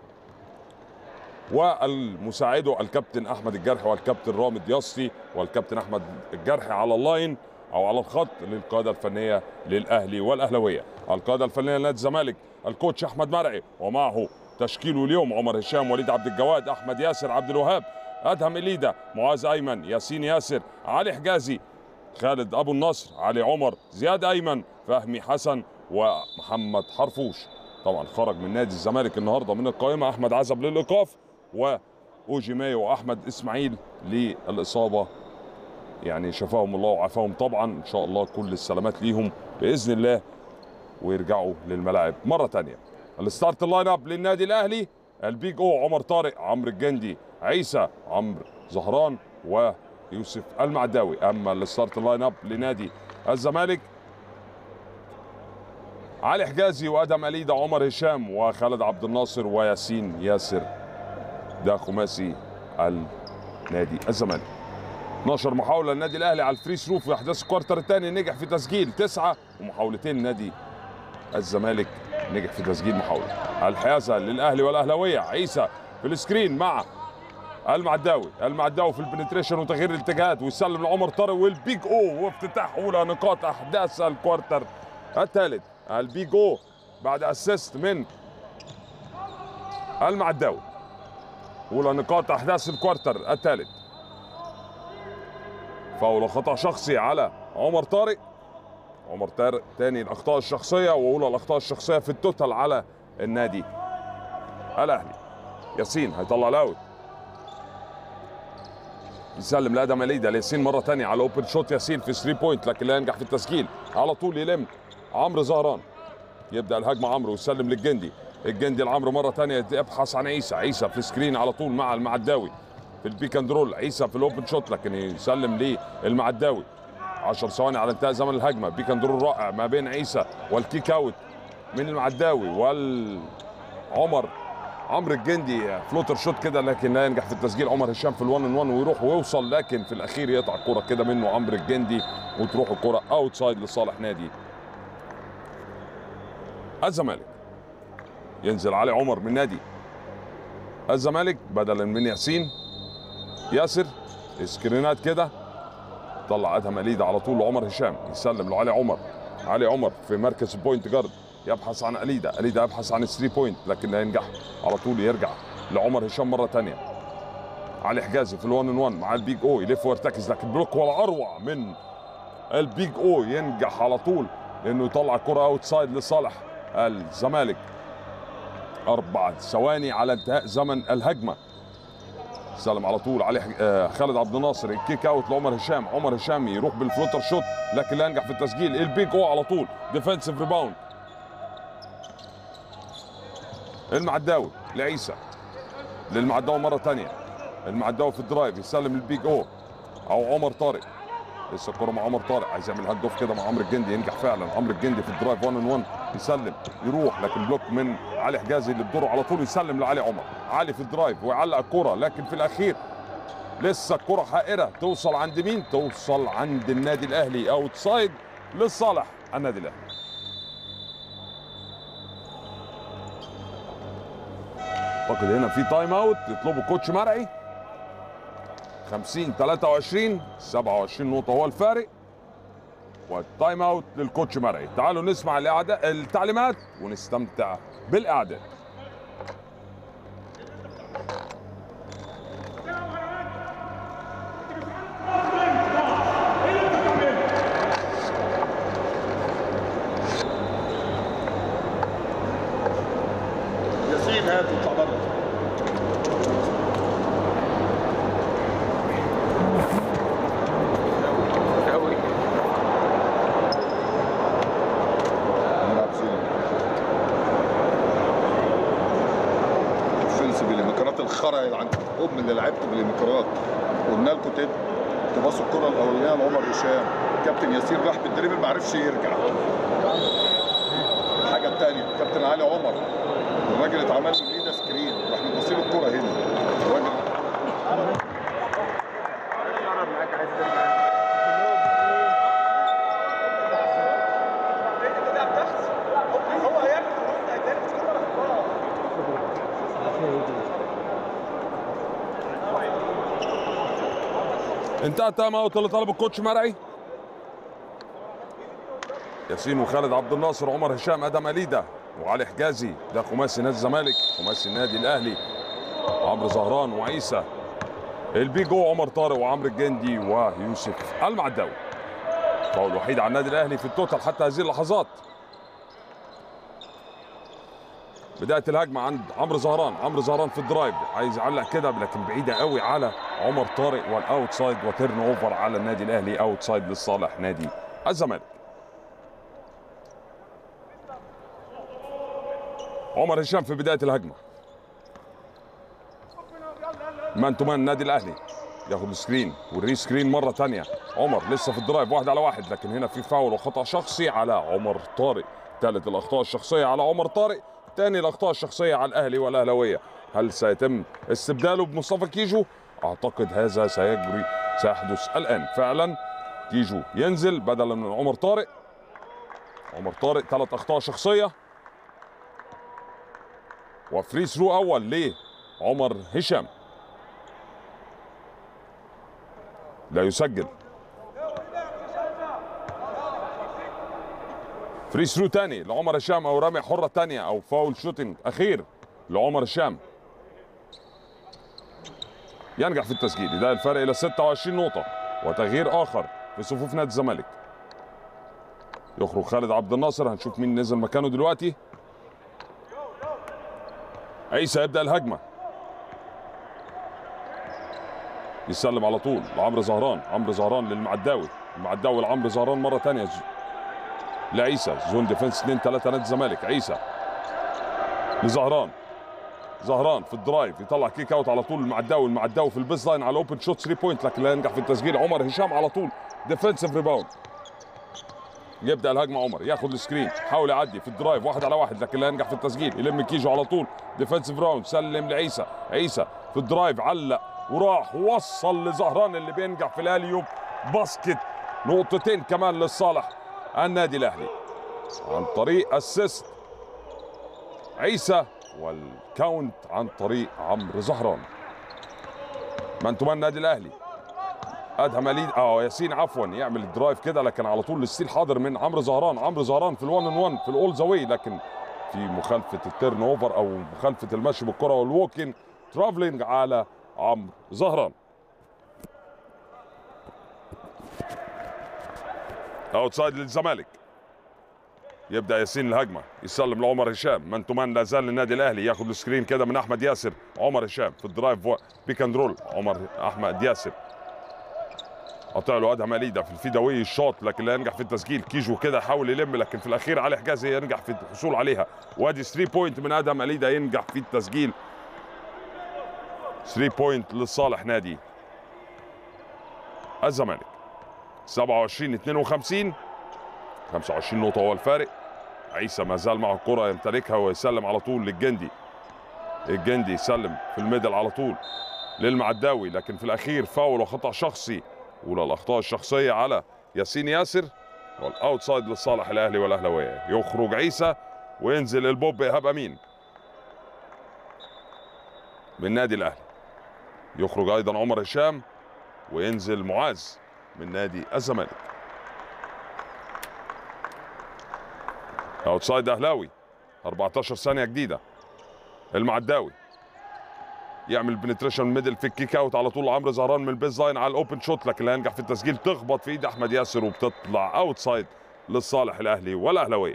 والمساعده الكابتن احمد الجرحي والكابتن رامي دياستي والكابتن احمد الجرحي على اللاين او على الخط للقياده الفنيه للاهلي والاهلاويه القياده الفنيه لنادي الزمالك الكوتش احمد مرعي ومعه تشكيله اليوم عمر هشام وليد عبد الجواد احمد ياسر عبد الوهاب ادهم اليدا معاذ ايمن ياسين ياسر علي حجازي خالد ابو النصر علي عمر زياد ايمن فهمي حسن ومحمد حرفوش طبعا خرج من نادي الزمالك النهارده من القائمه احمد عزب للايقاف واوجي مايو واحمد اسماعيل للاصابه يعني شفاهم الله وعافاهم طبعا ان شاء الله كل السلامات ليهم باذن الله ويرجعوا للملاعب مره تانية الستارت اللاين اب للنادي الاهلي البيج او عمر طارق عمرو الجندي عيسى عمرو زهران ويوسف المعداوي اما الستارت اللاين اب لنادي الزمالك علي حجازي وادم اليدا عمر هشام وخالد عبد الناصر وياسين ياسر ده خماسي النادي الزمالك 12 محاولة للنادي الأهلي على الفري ثرو في أحداث الكوارتر الثاني نجح في تسجيل تسعة ومحاولتين نادي الزمالك نجح في تسجيل محاولة الحيازة للأهلي والأهلاوية عيسى في السكرين مع المعداوي المعداوي في البنتريشن وتغيير الاتجاهات ويسلم لعمر طارق والبيج او وافتتاح اولى نقاط احداث الكوارتر الثالث البيج او بعد اسيست من المعداوي اولى نقاط احداث الكوارتر الثالث فاول خطا شخصي على عمر طارق عمر طارق تاني الاخطاء الشخصيه واولى الاخطاء الشخصيه في التوتال على النادي الاهلي ياسين هيطلع الاوت يسلم لادم اليدا لياسين مره تانية على اوبن شوت ياسين في 3 بوينت لكن لا ينجح في التسجيل على طول يلم عمرو زهران يبدا الهجمه عمرو ويسلم للجندي الجندي لعمرو مره تانية يبحث عن عيسى عيسى في سكرين على طول مع المعداوي في البيك اند رول عيسى في الاوبن شوت لكن يسلم للمعداوي 10 ثواني على انتهاء زمن الهجمه بيك اند رول رائع ما بين عيسى والكيك اوت من المعداوي والعمر عمرو الجندي فلوتر شوت كده لكن لا ينجح في التسجيل عمر هشام في الوان ان وان ويروح ويوصل لكن في الاخير يقطع الكره كده منه عمرو الجندي وتروح الكره اوت سايد لصالح نادي الزمالك ينزل علي عمر من نادي الزمالك بدلا من ياسين ياسر سكرينات كده طلع ادهم اليدا على طول لعمر هشام يسلم لعلي عمر علي عمر في مركز البوينت جارد يبحث عن اليدا اليدا يبحث عن الثري بوينت لكن لا ينجح على طول يرجع لعمر هشام مره ثانيه علي حجازي في الوان ان وان مع البيج او يلف ويرتكز لكن بلوك ولا اروع من البيج او ينجح على طول انه يطلع كرة اوت سايد لصالح الزمالك اربع ثواني على انتهاء زمن الهجمه سلم على طول علي حج- آه، خالد عبد الناصر الكيك اوت لعمر هشام عمر هشام يروح بالفلوتر شوت لكن لا ينجح في التسجيل البيج او على طول ديفensive ريباوند المعداوي لعيسى للمعداوي مره ثانيه المعداوي في الدرايف يسلم البيج او او عمر طارق لسه الكره مع عمر طارق عايز يعمل هاند اوف كده مع عمرو الجندي ينجح فعلا عمرو الجندي في الدرايف 1 ان 1 يسلم يروح لكن بلوك من علي حجازي اللي بدوره على طول يسلم لعلي عمر علي في الدرايف ويعلق الكره لكن في الاخير لسه الكره حائره توصل عند مين توصل عند النادي الاهلي اوت سايد لصالح النادي الاهلي اعتقد هنا في تايم اوت يطلبه كوتش مرعي 50 23 27 نقطة هو الفارق والتايم اوت للكوتش مرعي تعالوا نسمع الإعداء التعليمات ونستمتع بالإعداد ياسين هات واطلع بره قوي نلعب زين اوفنسيف بالميكرات الخرا اللي عند ام اللي لعبته بالميكرات قلنا لكم تب تباصوا الكره الاولانيه لعمر هشام كابتن ياسين راح بالدريبل ما عرفش يرجع الحاجه الثانيه كابتن علي عمر الراجل اتعمل له ليدا سكرين راح مبصين الكره هنا الراجل قرب معاك عايز ترجع هو هيعمل خلاص هيتعرف انتهى التايم اوت اللي طلبه الكوتش مرعي ياسين وخالد عبد الناصر عمر هشام ادم اليدا وعلي حجازي ده خماسي نادي الزمالك خماسي النادي الاهلي عمرو زهران وعيسى البيجو عمر طارق وعمرو الجندي ويوسف المعداوي فاول وحيد على النادي الاهلي في التوتال حتى هذه اللحظات بدايه الهجمه عند عمرو زهران عمرو زهران في الدرايف عايز يعلق كده لكن بعيده قوي على عمر طارق والاوتسايد وتيرن اوفر على النادي الاهلي اوتسايد لصالح نادي الزمالك عمر هشام في بدايه الهجمه مان تو مان النادي الاهلي ياخد السكرين والري سكرين مره تانية عمر لسه في الدرايف واحد على واحد لكن هنا في فاول وخطا شخصي على عمر طارق ثالث الاخطاء الشخصيه على عمر طارق ثاني الاخطاء الشخصيه على الاهلي والاهلاويه هل سيتم استبداله بمصطفى كيجو اعتقد هذا سيجري سيحدث الان فعلا كيجو ينزل بدلا من عمر طارق عمر طارق ثلاث اخطاء شخصيه وفري ثرو اول لعمر هشام لا يسجل فري ثرو تاني لعمر هشام او رمي حره تانية او فاول شوتنج اخير لعمر هشام ينجح في التسجيل يدعي الفرق الى 26 نقطه وتغيير اخر في صفوف نادي الزمالك يخرج خالد عبد الناصر هنشوف مين نزل مكانه دلوقتي عيسى يبدا الهجمه يسلم على طول لعمرو زهران عمرو زهران للمعداوي المعداوي لعمرو زهران مره ثانيه لعيسى زون ديفنس 2 3 نادي الزمالك عيسى لزهران زهران في الدرايف يطلع كيك اوت على طول المعداوي المعداوي في البيس لاين على اوبن شوت 3 بوينت لكن لا ينجح في التسجيل عمر هشام على طول ديفنسيف ريباوند يبدا الهجمه عمر ياخد السكرين حاول يعدي في الدرايف واحد على واحد لكن لا ينجح في التسجيل يلم كيجو على طول ديفنسيف راوند سلم لعيسى عيسى في الدرايف علق وراح وصل لزهران اللي بينجح في الاليوب باسكت نقطتين كمان لصالح النادي الاهلي عن طريق اسيست عيسى والكاونت عن طريق عمرو زهران من تمان النادي الاهلي ادهم وليد اه ياسين عفوا يعمل الدرايف كده لكن على طول الستيل حاضر من عمرو زهران عمرو زهران في الوان ان وان في الاول ذا واي لكن في مخالفه التيرن اوفر او مخالفه المشي بالكره والووكين ترافلينج على عمرو زهران اوتسايد للزمالك يبدا ياسين الهجمه يسلم لعمر هشام مان تو مان لا زال للنادي الاهلي ياخد السكرين كده من احمد ياسر عمر هشام في الدرايف و- بيك اند رول عمر احمد ياسر قطع له ادهم اليدا في الفيداوي الشوط لكن لا ينجح في التسجيل كيجو كده حاول يلم لكن في الاخير علي حجازي ينجح في الحصول عليها وادي 3 بوينت من ادهم اليدا ينجح في التسجيل 3 بوينت لصالح نادي الزمالك 27 52 25 نقطة هو الفارق عيسى ما زال معه الكرة يمتلكها ويسلم على طول للجندي الجندي يسلم في الميدل على طول للمعداوي لكن في الأخير فاول وخطأ شخصي أولى الأخطاء الشخصية على ياسين ياسر والأوتسايد لصالح الأهلي والأهلاوية يخرج عيسى وينزل البوب إيهاب أمين من نادي الأهلي يخرج أيضا عمر هشام وينزل معاذ من نادي الزمالك اوتسايد اهلاوي 14 ثانيه جديده المعداوي يعمل بنتريشن ميدل في الكيك اوت على طول عمرو زهران من البيز لاين على الاوبن شوت لكن لا ينجح في التسجيل تخبط في ايد احمد ياسر وبتطلع اوتسايد لصالح الاهلي والاهلاويه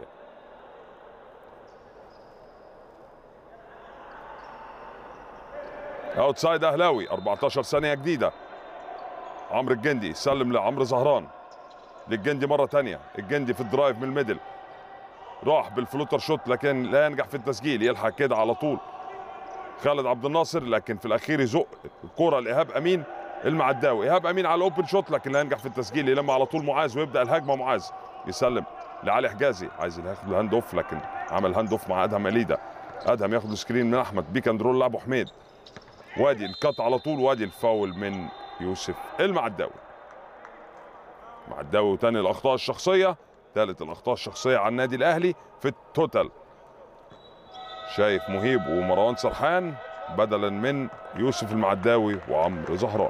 اوتسايد اهلاوي 14 ثانيه جديده عمرو الجندي سلم لعمرو زهران للجندي مره تانية الجندي في الدرايف من الميدل راح بالفلوتر شوت لكن لا ينجح في التسجيل يلحق كده على طول خالد عبد الناصر لكن في الاخير يزق الكره لايهاب امين المعداوي ايهاب امين على الاوبن شوت لكن لا ينجح في التسجيل يلم على طول معاذ ويبدا الهجمه معاذ يسلم لعلي حجازي عايز ياخد الهاند اوف لكن عمل هاند اوف مع ادهم اليدا ادهم ياخد السكرين من احمد بيك اند رول لابو حميد وادي الكات على طول وادي الفاول من يوسف المعداوي معداوي وتاني الاخطاء الشخصيه ثالث الاخطاء الشخصيه على النادي الاهلي في التوتال شايف مهيب ومروان سرحان بدلا من يوسف المعداوي وعمرو زهران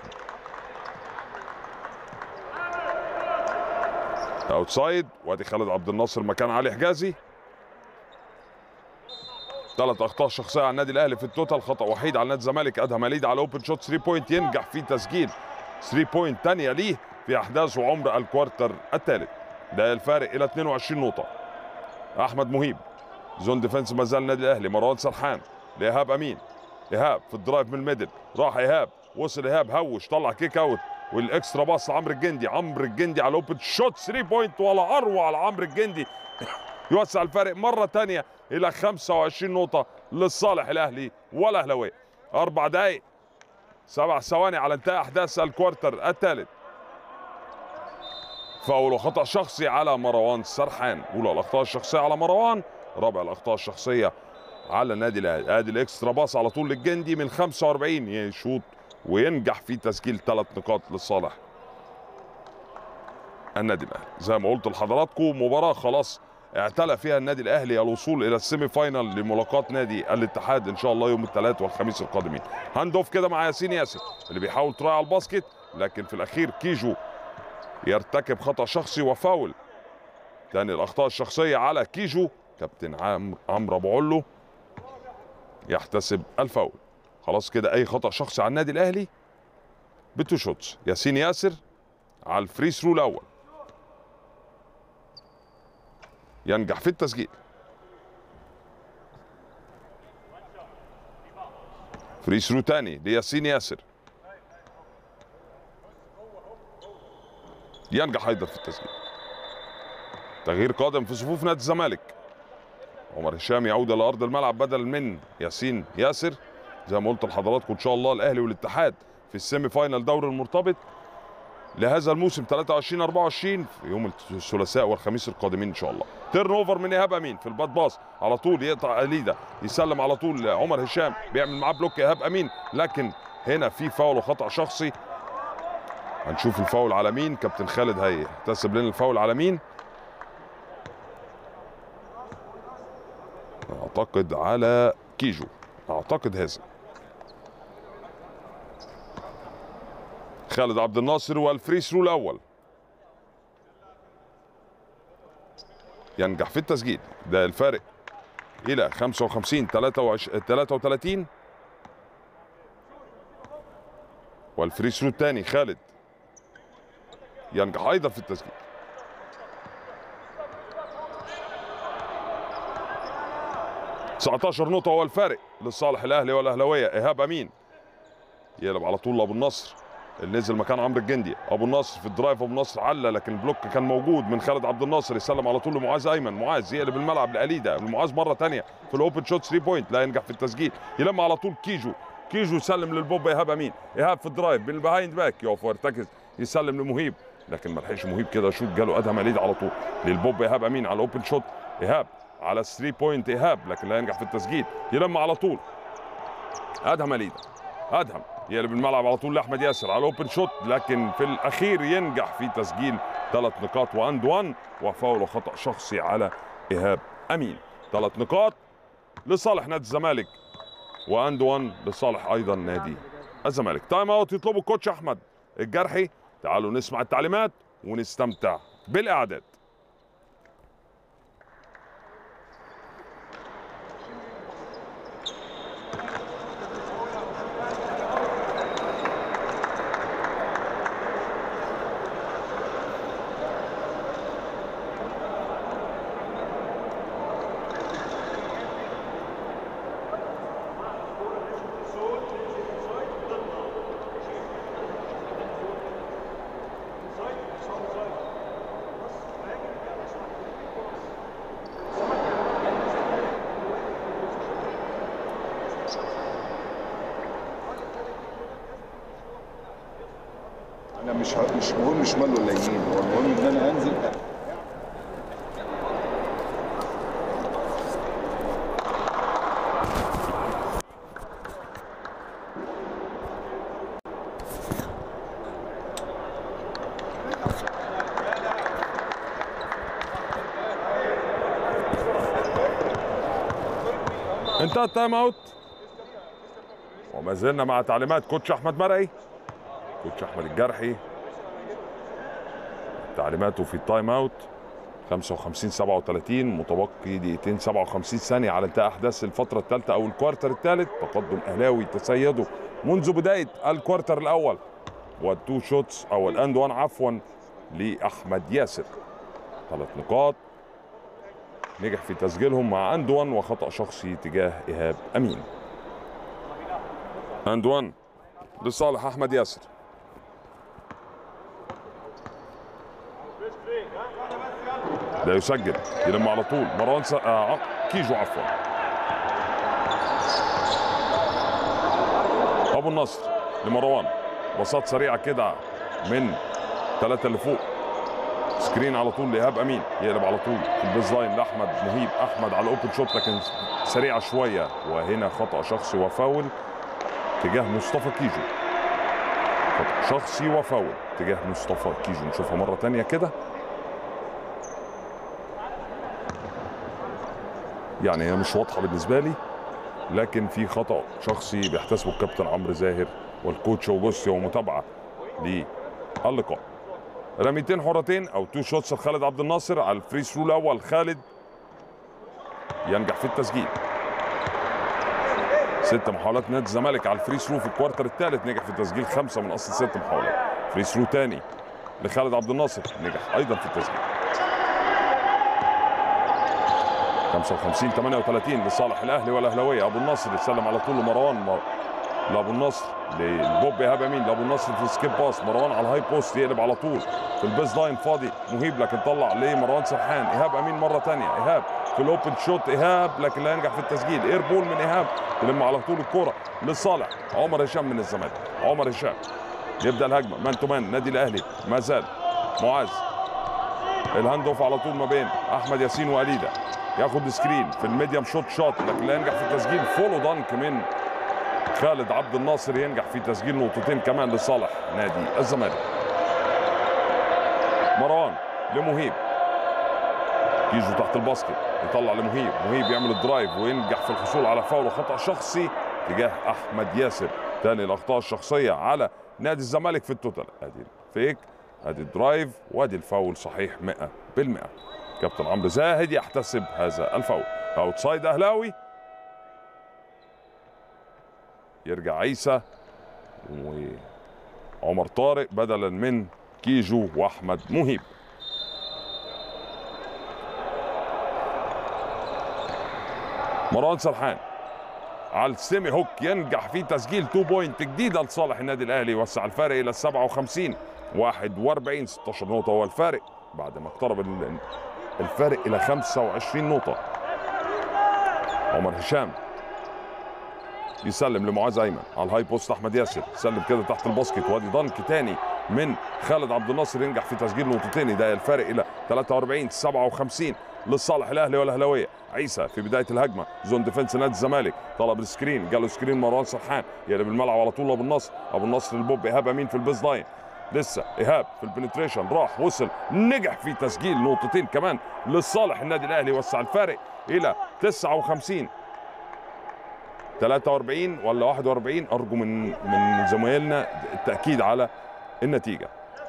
اوتسايد وادي خالد عبد الناصر مكان علي حجازي ثلاث اخطاء شخصيه على النادي الاهلي في التوتال خطا وحيد على نادي الزمالك ادهم اليد على اوبن شوت 3 بوينت ينجح في تسجيل 3 بوينت ثانيه ليه في احداث وعمر الكوارتر الثالث ده الفارق الى 22 نقطه احمد مهيب زون ديفنس ما زال النادي الاهلي مروان سرحان لايهاب امين ايهاب في الدرايف من الميدل راح ايهاب وصل ايهاب هوش طلع كيك اوت والاكسترا باص لعمرو الجندي عمرو الجندي على اوبن شوت 3 بوينت ولا اروع لعمرو الجندي يوسع الفارق مره ثانيه الى 25 نقطه لصالح الاهلي والاهلاويه اربع دقائق سبع ثواني على انتهاء احداث الكوارتر الثالث فاول وخطا شخصي على مروان سرحان اولى الاخطاء الشخصيه على مروان رابع الاخطاء الشخصيه على النادي الاهلي ادي الاكسترا باص على طول للجندي من 45 يشوط وينجح في تسجيل ثلاث نقاط لصالح النادي الاهلي زي ما قلت لحضراتكم مباراه خلاص اعتلى فيها النادي الاهلي الوصول الى السيمي فاينال لملاقاه نادي الاتحاد ان شاء الله يوم الثلاث والخميس القادمين هاند اوف كده مع ياسين ياسر اللي بيحاول تراي على الباسكت لكن في الاخير كيجو يرتكب خطا شخصي وفاول تاني الاخطاء الشخصيه على كيجو كابتن عم- عمرو ابو علو يحتسب الفاول خلاص كده اي خطا شخصي على النادي الاهلي بتو شوتس ياسين ياسر على الفري ثرو الاول ينجح في التسجيل فري ثرو تاني لياسين ياسر ينجح ايضا في التسجيل تغيير قادم في صفوف نادي الزمالك عمر هشام يعود الى ارض الملعب بدل من ياسين ياسر زي ما قلت لحضراتكم ان شاء الله الاهلي والاتحاد في السيمي فاينال دوري المرتبط لهذا الموسم 23 24 في يوم الثلاثاء والخميس القادمين ان شاء الله تيرن اوفر من ايهاب امين في الباد باص على طول يقطع اليدا يسلم على طول عمر هشام بيعمل معاه بلوك ايهاب امين لكن هنا في فاول وخطا شخصي هنشوف الفاول على مين كابتن خالد هيحتسب لنا الفاول على مين اعتقد على كيجو اعتقد هذا خالد عبد الناصر والفري ثرو الاول ينجح في التسجيل ده الفارق الى 55 23 33 والفري ثرو الثاني خالد ينجح ايضا في التسجيل تسعتاشر نقطة هو الفارق لصالح الأهلي والأهلاوية إيهاب أمين يقلب على طول لأبو النصر اللي نزل مكان عمرو الجندي أبو النصر في الدرايف أبو النصر علّى لكن البلوك كان موجود من خالد عبد الناصر يسلم على طول لمعاذ أيمن معاذ يقلب الملعب لأليدا لمعاذ مرة تانية في الأوبن شوت 3 بوينت لا ينجح في التسجيل يلم على طول كيجو كيجو يسلم للبوب إيهاب أمين إيهاب في الدرايف من البيهايند باك يقف ويرتكز يسلم لمهيب لكن ما لحقش مهيب كده شوت جاله ادهم عليد على طول للبوب ايهاب امين على الاوبن شوت ايهاب على 3 بوينت ايهاب لكن لا ينجح في التسجيل يلم على طول ادهم عليد ادهم يقلب الملعب على طول لاحمد ياسر على الاوبن شوت لكن في الاخير ينجح في تسجيل ثلاث نقاط واند وان وفاول وخطا شخصي على ايهاب امين ثلاث نقاط لصالح نادي الزمالك واند وان لصالح ايضا نادي الزمالك تايم اوت يطلبه الكوتش احمد الجرحي تعالوا نسمع التعليمات ونستمتع بالاعداد انا مش ه- مش مهم شمال ولا يمين هو المهم ان انا انزل انتهى التايم اوت وما زلنا مع تعليمات كوتش احمد مرعي كوتش احمد الجرحي تعليماته في التايم اوت 55 37 متبقي دقيقتين 57 ثانيه على انتهاء احداث الفتره الثالثه او الكوارتر الثالث تقدم اهلاوي تسيده منذ بدايه الكوارتر الاول والتو شوتس او الاند وان عفوا لاحمد ياسر ثلاث نقاط نجح في تسجيلهم مع اندوان وخطا شخصي تجاه ايهاب امين اندوان لصالح احمد ياسر لا يسجل يلم على طول مروان س... آه كيجو عفوا ابو النصر لمروان بساط سريعه كده من ثلاثه اللي فوق سكرين على طول لايهاب امين يقلب على طول في البيز لاين لاحمد مهيب احمد على الاوبن شوت لكن سريعه شويه وهنا خطا شخصي وفاول تجاه مصطفى كيجو خطا شخصي وفاول تجاه مصطفى كيجو نشوفها مره تانية كده يعني هي مش واضحه بالنسبه لي لكن في خطا شخصي بيحتسبه الكابتن عمرو زاهر والكوتش اوجوستي ومتابعه للقاء رميتين حرتين او تو شوتس لخالد عبد الناصر على الفري ثرو الاول خالد ينجح في التسجيل ست محاولات نادي الزمالك على الفري ثرو في الكوارتر الثالث نجح في تسجيل خمسه من اصل ست محاولات فري ثرو ثاني لخالد عبد الناصر نجح ايضا في التسجيل 55 38 لصالح الاهلي والاهلاويه ابو النصر يسلم على طول لمروان مر... لابو النصر للبوب ايهاب امين لابو النصر في السكيب باس مروان على الهاي بوست يقلب على طول في البيز لاين فاضي مهيب لكن طلع لمروان سرحان ايهاب امين مره ثانيه ايهاب في الاوبن شوت ايهاب لكن لا ينجح في التسجيل اير بول من ايهاب يلم على طول الكوره لصالح عمر هشام من الزمالك عمر هشام يبدا الهجمه مان تو مان نادي الاهلي ما زال معاذ الهاند اوف على طول ما بين احمد ياسين واليدا ياخد سكرين في الميديم شوت شوت لكن لا ينجح في التسجيل فولو دانك من خالد عبد الناصر ينجح في تسجيل نقطتين كمان لصالح نادي الزمالك مروان لمهيب كيجو تحت الباسكت يطلع لمهيب مهيب يعمل الدرايف وينجح في الحصول على فاول وخطا شخصي تجاه احمد ياسر تاني الاخطاء الشخصيه على نادي الزمالك في التوتال ادي الفيك ادي الدرايف وادي الفاول صحيح 100% كابتن عمرو زاهد يحتسب هذا الفاول اوتسايد اهلاوي يرجع عيسى عمر طارق بدلا من كيجو واحمد مهيب مروان سرحان على السيمي هوك ينجح في تسجيل 2 بوينت جديده لصالح النادي الاهلي يوسع الفارق الى 57 41 16 نقطه هو الفارق بعد ما اقترب ال- الفارق الى 25 نقطه عمر هشام يسلم لمعاذ ايمن على الهاي بوست احمد ياسر سلم كده تحت الباسكت وادي دنك تاني من خالد عبد الناصر ينجح في تسجيل نقطتين يضايق الفارق الى 43 57 لصالح الاهلي والاهلاويه عيسى في بدايه الهجمه زون ديفنس نادي الزمالك طلب السكرين جاله سكرين مروان سرحان يقلب الملعب على طول ابو النصر ابو النصر البوب ايهاب امين في البيز لاين لسه ايهاب في البنتريشن راح وصل نجح في تسجيل نقطتين كمان لصالح النادي الاهلي وسع الفارق الى 59 43 ولا 41 ارجو من من زمايلنا التاكيد على النتيجه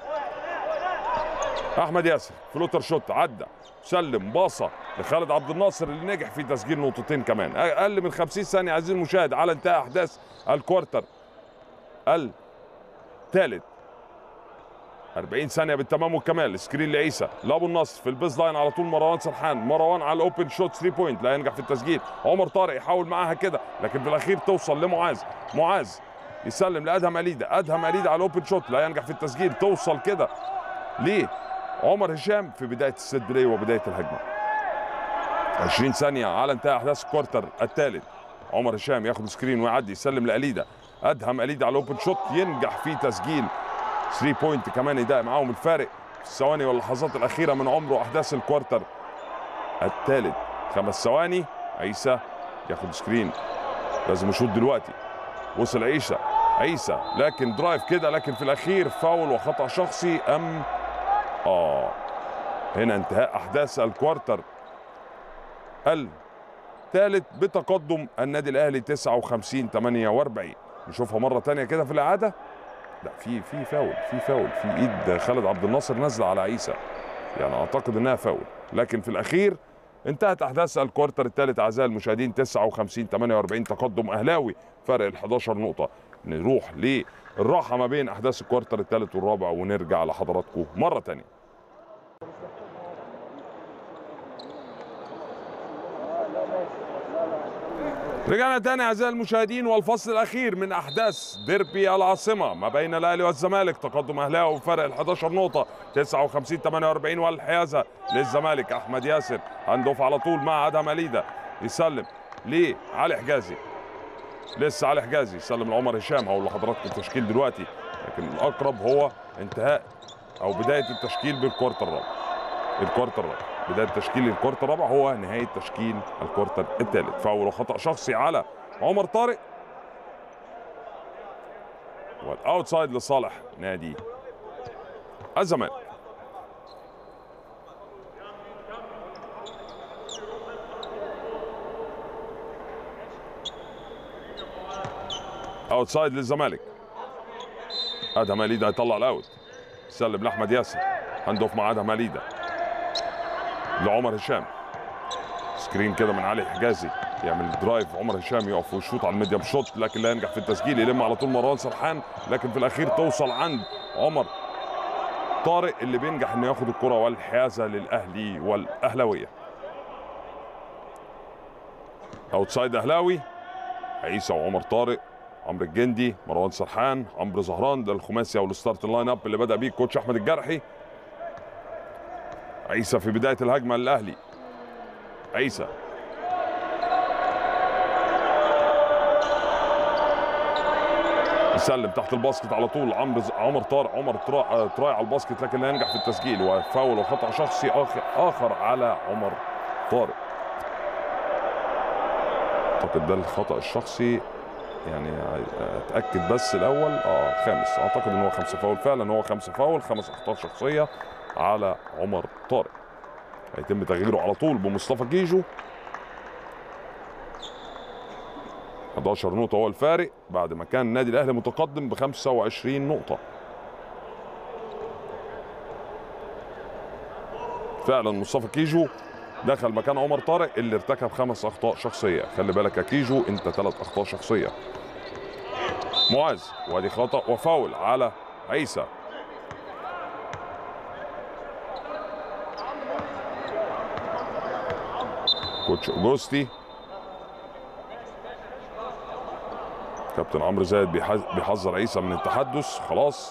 احمد ياسر فلوتر شوت عدى سلم باصه لخالد عبد الناصر اللي نجح في تسجيل نقطتين كمان اقل من 50 ثانيه عزيزي المشاهد على انتهاء احداث الكوارتر الثالث 40 ثانية بالتمام والكمال سكرين لعيسى لابو النصر في البيز لاين على طول مروان سرحان مروان على الاوبن شوت 3 بوينت لا ينجح في التسجيل عمر طارق يحاول معاها كده لكن في الاخير توصل لمعاذ معاذ يسلم لادهم اليدا ادهم اليدا على الاوبن شوت لا ينجح في التسجيل توصل كده ليه عمر هشام في بداية السيت بلاي وبداية الهجمة 20 ثانية على انتهاء احداث الكوارتر الثالث عمر هشام ياخد سكرين ويعدي يسلم لأليدا ادهم أليدا على الاوبن شوت ينجح في تسجيل 3 بوينت كمان يضايق معاهم الفارق في الثواني واللحظات الأخيرة من عمره أحداث الكوارتر الثالث خمس ثواني عيسى ياخد سكرين لازم يشوط دلوقتي وصل عيسى عيسى لكن درايف كده لكن في الأخير فاول وخطأ شخصي أم آه هنا انتهاء أحداث الكوارتر الثالث بتقدم النادي الأهلي 59 48 نشوفها مرة تانية كده في الإعادة لا في في فاول في فاول في ايد خالد عبد الناصر نازله على عيسى يعني اعتقد انها فاول لكن في الاخير انتهت احداث الكوارتر الثالث اعزائي المشاهدين 59 48 تقدم اهلاوي فرق ال 11 نقطه نروح للراحه ما بين احداث الكوارتر الثالث والرابع ونرجع لحضراتكم مره ثانيه رجعنا تاني اعزائي المشاهدين والفصل الاخير من احداث ديربي العاصمه ما بين الاهلي والزمالك تقدم اهلاوي وفرق ال 11 نقطه 59 48 والحيازه للزمالك احمد ياسر هندوف على طول مع ادهم اليدا يسلم لعلي حجازي لسه علي حجازي يسلم لعمر هشام هقول لحضراتكم التشكيل دلوقتي لكن الاقرب هو انتهاء او بدايه التشكيل بالكوارتر الرابع الكوارتر الرابع بدايه تشكيل الكوارتر الرابع هو نهايه تشكيل الكوارتر الثالث فاول وخطا شخصي على عمر طارق والاوتسايد لصالح نادي الزمالك اوتسايد للزمالك ادهم اليدا هيطلع الاوت سلم لاحمد ياسر هندوف مع ادهم اليدا لعمر هشام سكرين كده من علي حجازي يعمل درايف عمر هشام يقف ويشوط على الميديم شوت لكن لا ينجح في التسجيل يلم على طول مروان سرحان لكن في الاخير توصل عند عمر طارق اللي بينجح انه ياخد الكره والحيازه للاهلي والاهلاويه اوتسايد اهلاوي عيسى وعمر طارق عمرو الجندي مروان سرحان عمرو زهران ده الخماسي او الستارت لاين اب اللي بدا بيه الكوتش احمد الجرحي عيسى في بدايه الهجمه للاهلي عيسى يسلم تحت الباسكت على طول عمرو ز- عمر طارق عمر ترا- آه، تراي على الباسكت لكن لا ينجح في التسجيل وفاول وخطا شخصي اخر اخر على عمر طارق اعتقد ده الخطا الشخصي يعني اتاكد بس الاول اه خامس اعتقد ان هو خمسه فاول فعلا هو خمسه فاول خمس اخطاء شخصيه على عمر طارق هيتم تغييره على طول بمصطفى كيجو 11 نقطة هو الفارق بعد ما كان النادي الأهلي متقدم ب 25 نقطة. فعلا مصطفى كيجو دخل مكان عمر طارق اللي ارتكب خمس أخطاء شخصية، خلي بالك يا كيجو أنت ثلاث أخطاء شخصية. معاذ وادي خطأ وفاول على عيسى كوتش اوجوستي كابتن عمرو زايد بيحذ- بيحذر عيسى من التحدث خلاص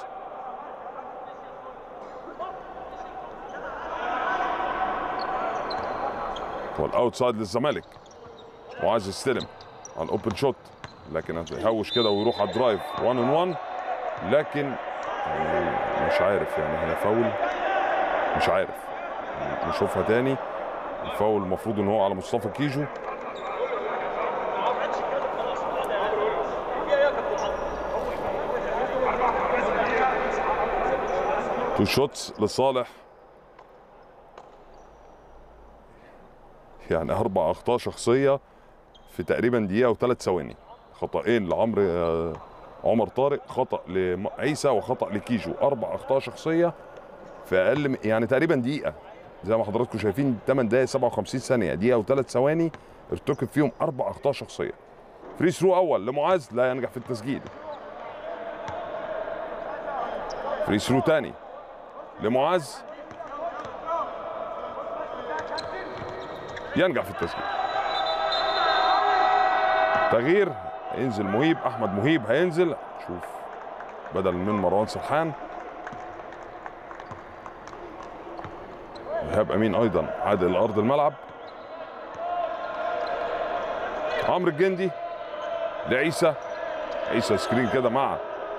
هو الاوتسايد للزمالك معاذ يستلم على الاوبن شوت لكن هيهوش كده ويروح على الدرايف 1 ان 1 لكن يعني مش عارف يعني هي فاول مش عارف يعني نشوفها تاني الفاول المفروض ان هو على مصطفى كيجو تو شوتس لصالح يعني اربع اخطاء شخصيه في تقريبا دقيقه وثلاث ثواني خطأين لعمرو آه، عمر طارق خطأ لعيسى وخطأ لكيجو اربع اخطاء شخصيه في اقل من- يعني تقريبا دقيقه زي ما حضراتكم شايفين 8 دقائق 57 ثانيه دقيقه وثلاث ثواني ارتكب فيهم اربع اخطاء شخصيه فري ثرو اول لمعاذ لا ينجح في التسجيل فري ثرو ثاني لمعاذ ينجح في التسجيل تغيير ينزل مهيب احمد مهيب هينزل شوف بدل من مروان سرحان ايهاب امين ايضا عاد الى ارض الملعب عمرو الجندي لعيسى عيسى سكرين كده مع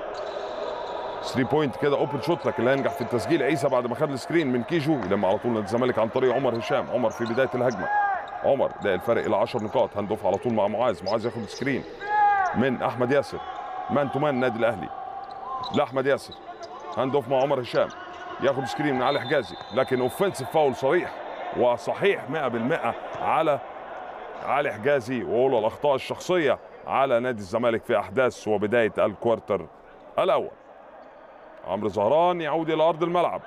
3 بوينت كده اوبن شوت لكن لا ينجح في التسجيل عيسى بعد ما خد السكرين من كيجو يلم على طول نادي الزمالك عن طريق عمر هشام عمر في بدايه الهجمه عمر ده الفرق الى 10 نقاط هندوف على طول مع معاذ معاذ ياخد سكرين من احمد ياسر مان تو مان النادي الاهلي لاحمد ياسر هندوف مع عمر هشام ياخد سكرين من علي حجازي لكن اوفنسيف فاول صريح وصحيح 100% على علي حجازي واولى الاخطاء الشخصيه على نادي الزمالك في احداث وبدايه الكوارتر الاول عمرو زهران يعود الى ارض الملعب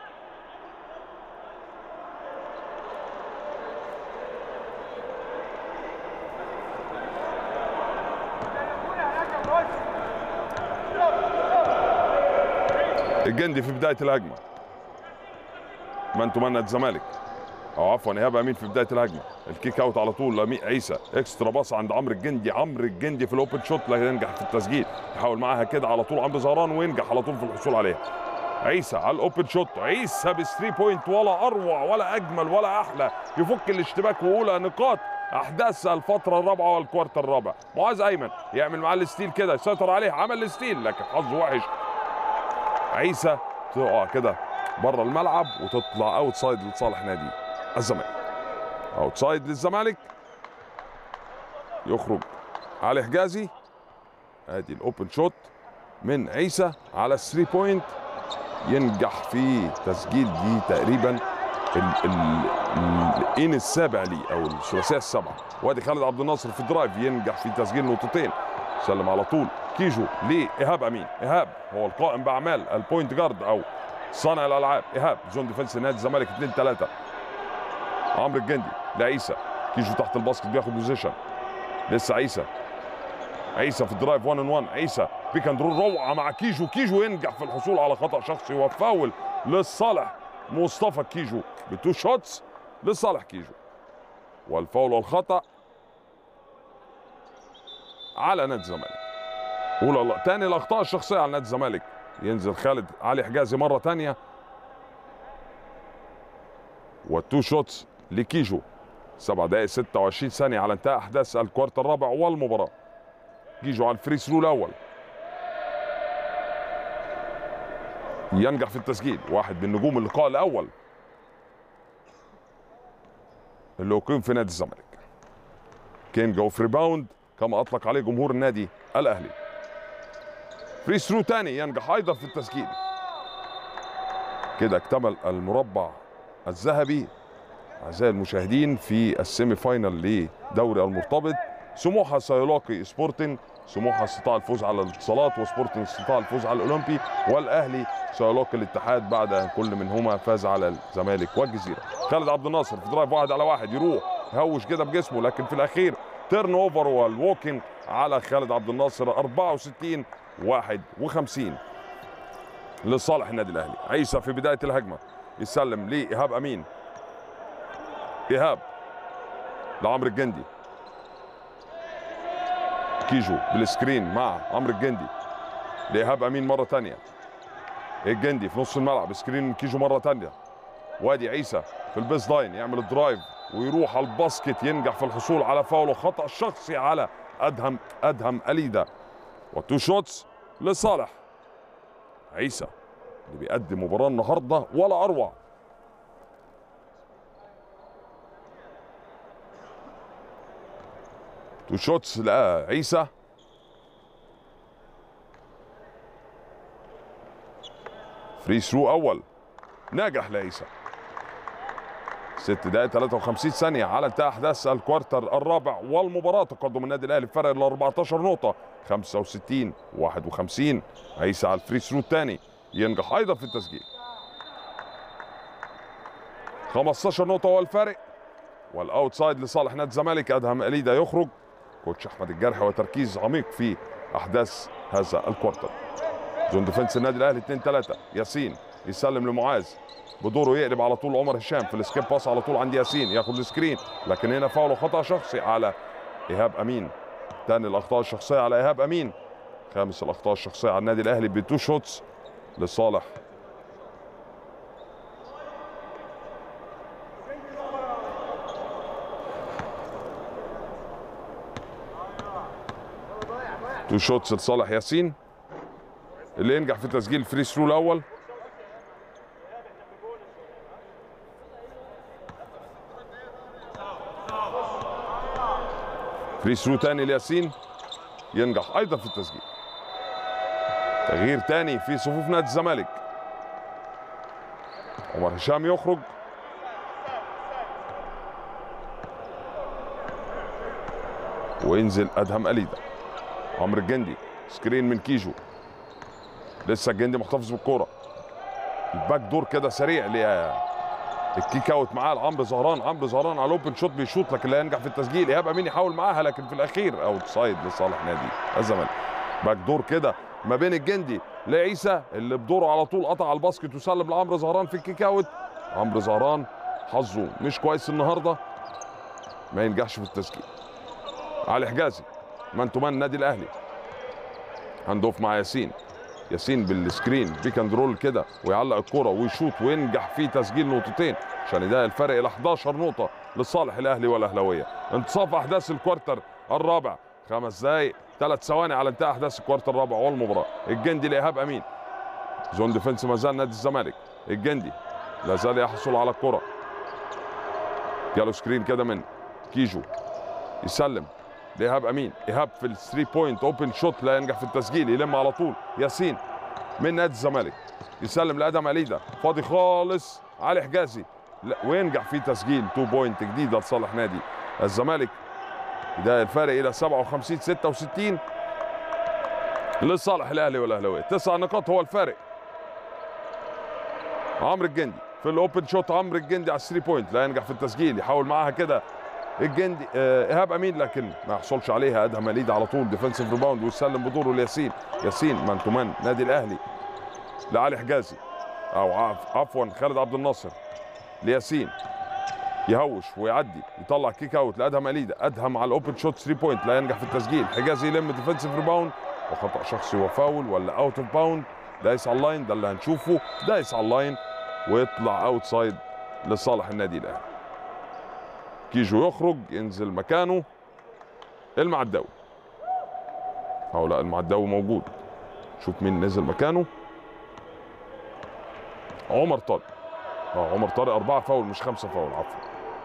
الجندي في بدايه الهجمه من تمنى الزمالك او عفوا ايهاب امين في بدايه الهجمه الكيك اوت على طول لمي عيسى اكسترا باص عند عمرو الجندي عمرو الجندي في الاوبن شوت لا ينجح في التسجيل يحاول معاها كده على طول عمرو زهران وينجح على طول في الحصول عليها عيسى على الاوبن شوت عيسى ب 3 بوينت ولا اروع ولا اجمل ولا احلى يفك الاشتباك واولى نقاط احداث الفتره الرابعه والكوارتر الرابع معاذ ايمن يعمل معاه الستيل كده يسيطر عليه عمل الستيل لكن حظه وحش عيسى تقع كده بره الملعب وتطلع اوت سايد لصالح نادي الزمالك اوت سايد للزمالك يخرج علي حجازي ادي الاوبن شوت من عيسى على 3 بوينت ينجح في تسجيل دي تقريبا ال- ال- الان السابع ليه او الثلاثيه السبعه وادي خالد عبد الناصر في الدرايف ينجح في تسجيل نقطتين سلم على طول كيجو لايهاب امين ايهاب هو القائم باعمال البوينت جارد او صانع الالعاب ايهاب زون ديفنس نادي الزمالك 2 3 عمرو الجندي لعيسى كيجو تحت الباسكت بياخد بوزيشن لسه عيسى عيسى في الدرايف 1 ان 1 عيسى بيك اند رول روعه مع كيجو كيجو ينجح في الحصول على خطا شخصي وفاول لصالح مصطفى كيجو بتو شوتس لصالح كيجو والفاول والخطا على نادي الزمالك اولى تاني الاخطاء الشخصيه على نادي الزمالك ينزل خالد علي حجازي مره تانية والتو شوتس لكيجو 7 دقائق 26 ثانيه على انتهاء احداث الكوارتر الرابع والمباراه كيجو على الفري ثرو الاول ينجح في التسجيل واحد من نجوم اللقاء الاول اللي اقيم في نادي الزمالك كينج اوف ريباوند كما اطلق عليه جمهور النادي الاهلي فري ثرو تاني ينجح ايضا في التسجيل كده اكتمل المربع الذهبي اعزائي المشاهدين في السيمي فاينل لدوري المرتبط سموحه سيلاقي سبورتنج سموحه استطاع الفوز على الاتصالات وسبورتنج استطاع الفوز على الاولمبي والاهلي سيلاقي الاتحاد بعد ان كل منهما فاز على الزمالك والجزيره خالد عبد الناصر في درايف واحد على واحد يروح يهوش كده بجسمه لكن في الاخير تيرن اوفر والووكينج على خالد عبد الناصر 64 51 لصالح النادي الاهلي عيسى في بدايه الهجمه يسلم لايهاب امين ايهاب لعمرو الجندي كيجو بالسكرين مع عمرو الجندي لايهاب امين مره ثانيه الجندي في نص الملعب سكرين من كيجو مره ثانيه وادي عيسى في البيس لاين يعمل الدرايف ويروح على الباسكت ينجح في الحصول على فاول وخطا شخصي على ادهم ادهم اليدا وتو شوتس لصالح عيسى اللي بيقدم مباراه النهارده ولا اروع تو شوتس لعيسى فري ثرو اول ناجح لعيسى ست دقائق 53 ثانية على انتهاء أحداث الكوارتر الرابع والمباراة تقدم النادي الأهلي بفرق ال 14 نقطة 65 51 عيسى على الفري ثرو الثاني ينجح أيضا في التسجيل 15 نقطة هو الفارق والأوتسايد لصالح نادي الزمالك أدهم أليدا يخرج كوتش أحمد الجرحي وتركيز عميق في أحداث هذا الكوارتر زون ديفنس النادي الأهلي 2 3 ياسين يسلم لمعاذ بدوره يقلب على طول عمر هشام في السكيب باس على طول عند ياسين ياخد السكرين لكن هنا فاول خطا شخصي على ايهاب امين ثاني الاخطاء الشخصيه على ايهاب امين خامس الاخطاء الشخصيه على النادي الاهلي بتو شوتس لصالح تو شوتس لصالح ياسين اللي ينجح في تسجيل الفري ثرو الاول فري ثرو تاني لياسين ينجح ايضا في التسجيل تغيير تاني في صفوف نادي الزمالك عمر هشام يخرج وينزل ادهم اليدا عمرو الجندي سكرين من كيجو لسه الجندي محتفظ بالكوره الباك دور كده سريع ل الكيك اوت معاه لعمرو زهران عمرو زهران على الاوبن شوت بيشوط لكن لا ينجح في التسجيل ايهاب امين يحاول معاها لكن في الاخير اوت سايد لصالح نادي الزمالك باك دور كده ما بين الجندي لعيسى اللي بدوره على طول قطع على الباسكت وسلم لعمرو زهران في الكيك اوت عمرو زهران حظه مش كويس النهارده ما ينجحش في التسجيل علي حجازي مان تو مان النادي الاهلي هاند اوف مع ياسين ياسين بالسكرين بيك اند رول كده ويعلق الكرة ويشوط وينجح في تسجيل نقطتين عشان يضايق الفرق الى 11 نقطة لصالح الاهلي والاهلاوية انتصاف احداث الكوارتر الرابع خمس دقايق ثلاث ثواني على انتهاء احداث الكوارتر الرابع والمباراة الجندي لايهاب امين زون ديفنس ما زال نادي الزمالك الجندي لا زال يحصل على الكرة جاله سكرين كده من كيجو يسلم لايهاب امين ايهاب في الثري بوينت اوبن شوت لا ينجح في التسجيل يلم على طول ياسين من نادي الزمالك يسلم لادم عليدا فاضي خالص علي حجازي لا وينجح في تسجيل 2 بوينت جديده لصالح نادي الزمالك ده الفارق الى 57 66 لصالح الاهلي والاهلاويه تسع نقاط هو الفارق عمرو الجندي في الاوبن شوت عمرو الجندي على الثري بوينت لا ينجح في التسجيل يحاول معاها كده الجندي آه، ايهاب امين لكن ما يحصلش عليها ادهم اليد على طول ديفنسيف ريباوند ويسلم بدوره لياسين ياسين مان تو مان نادي الاهلي لعلي حجازي او عف- عفوا خالد عبد الناصر لياسين يهوش ويعدي يطلع كيك اوت لادهم اليدا ادهم على الاوبن شوت 3 بوينت لا ينجح في التسجيل حجازي يلم ديفنسيف ريباوند وخطا شخصي وفاول ولا اوت اوف باوند دايس على اللاين ده اللي هنشوفه دايس على اللاين ويطلع اوت سايد لصالح النادي الاهلي كيجو يخرج ينزل مكانه المعداوي او لا المعداوي موجود شوف مين نزل مكانه عمر طارق اه عمر طارق أربعة فاول مش خمسة فاول عفوا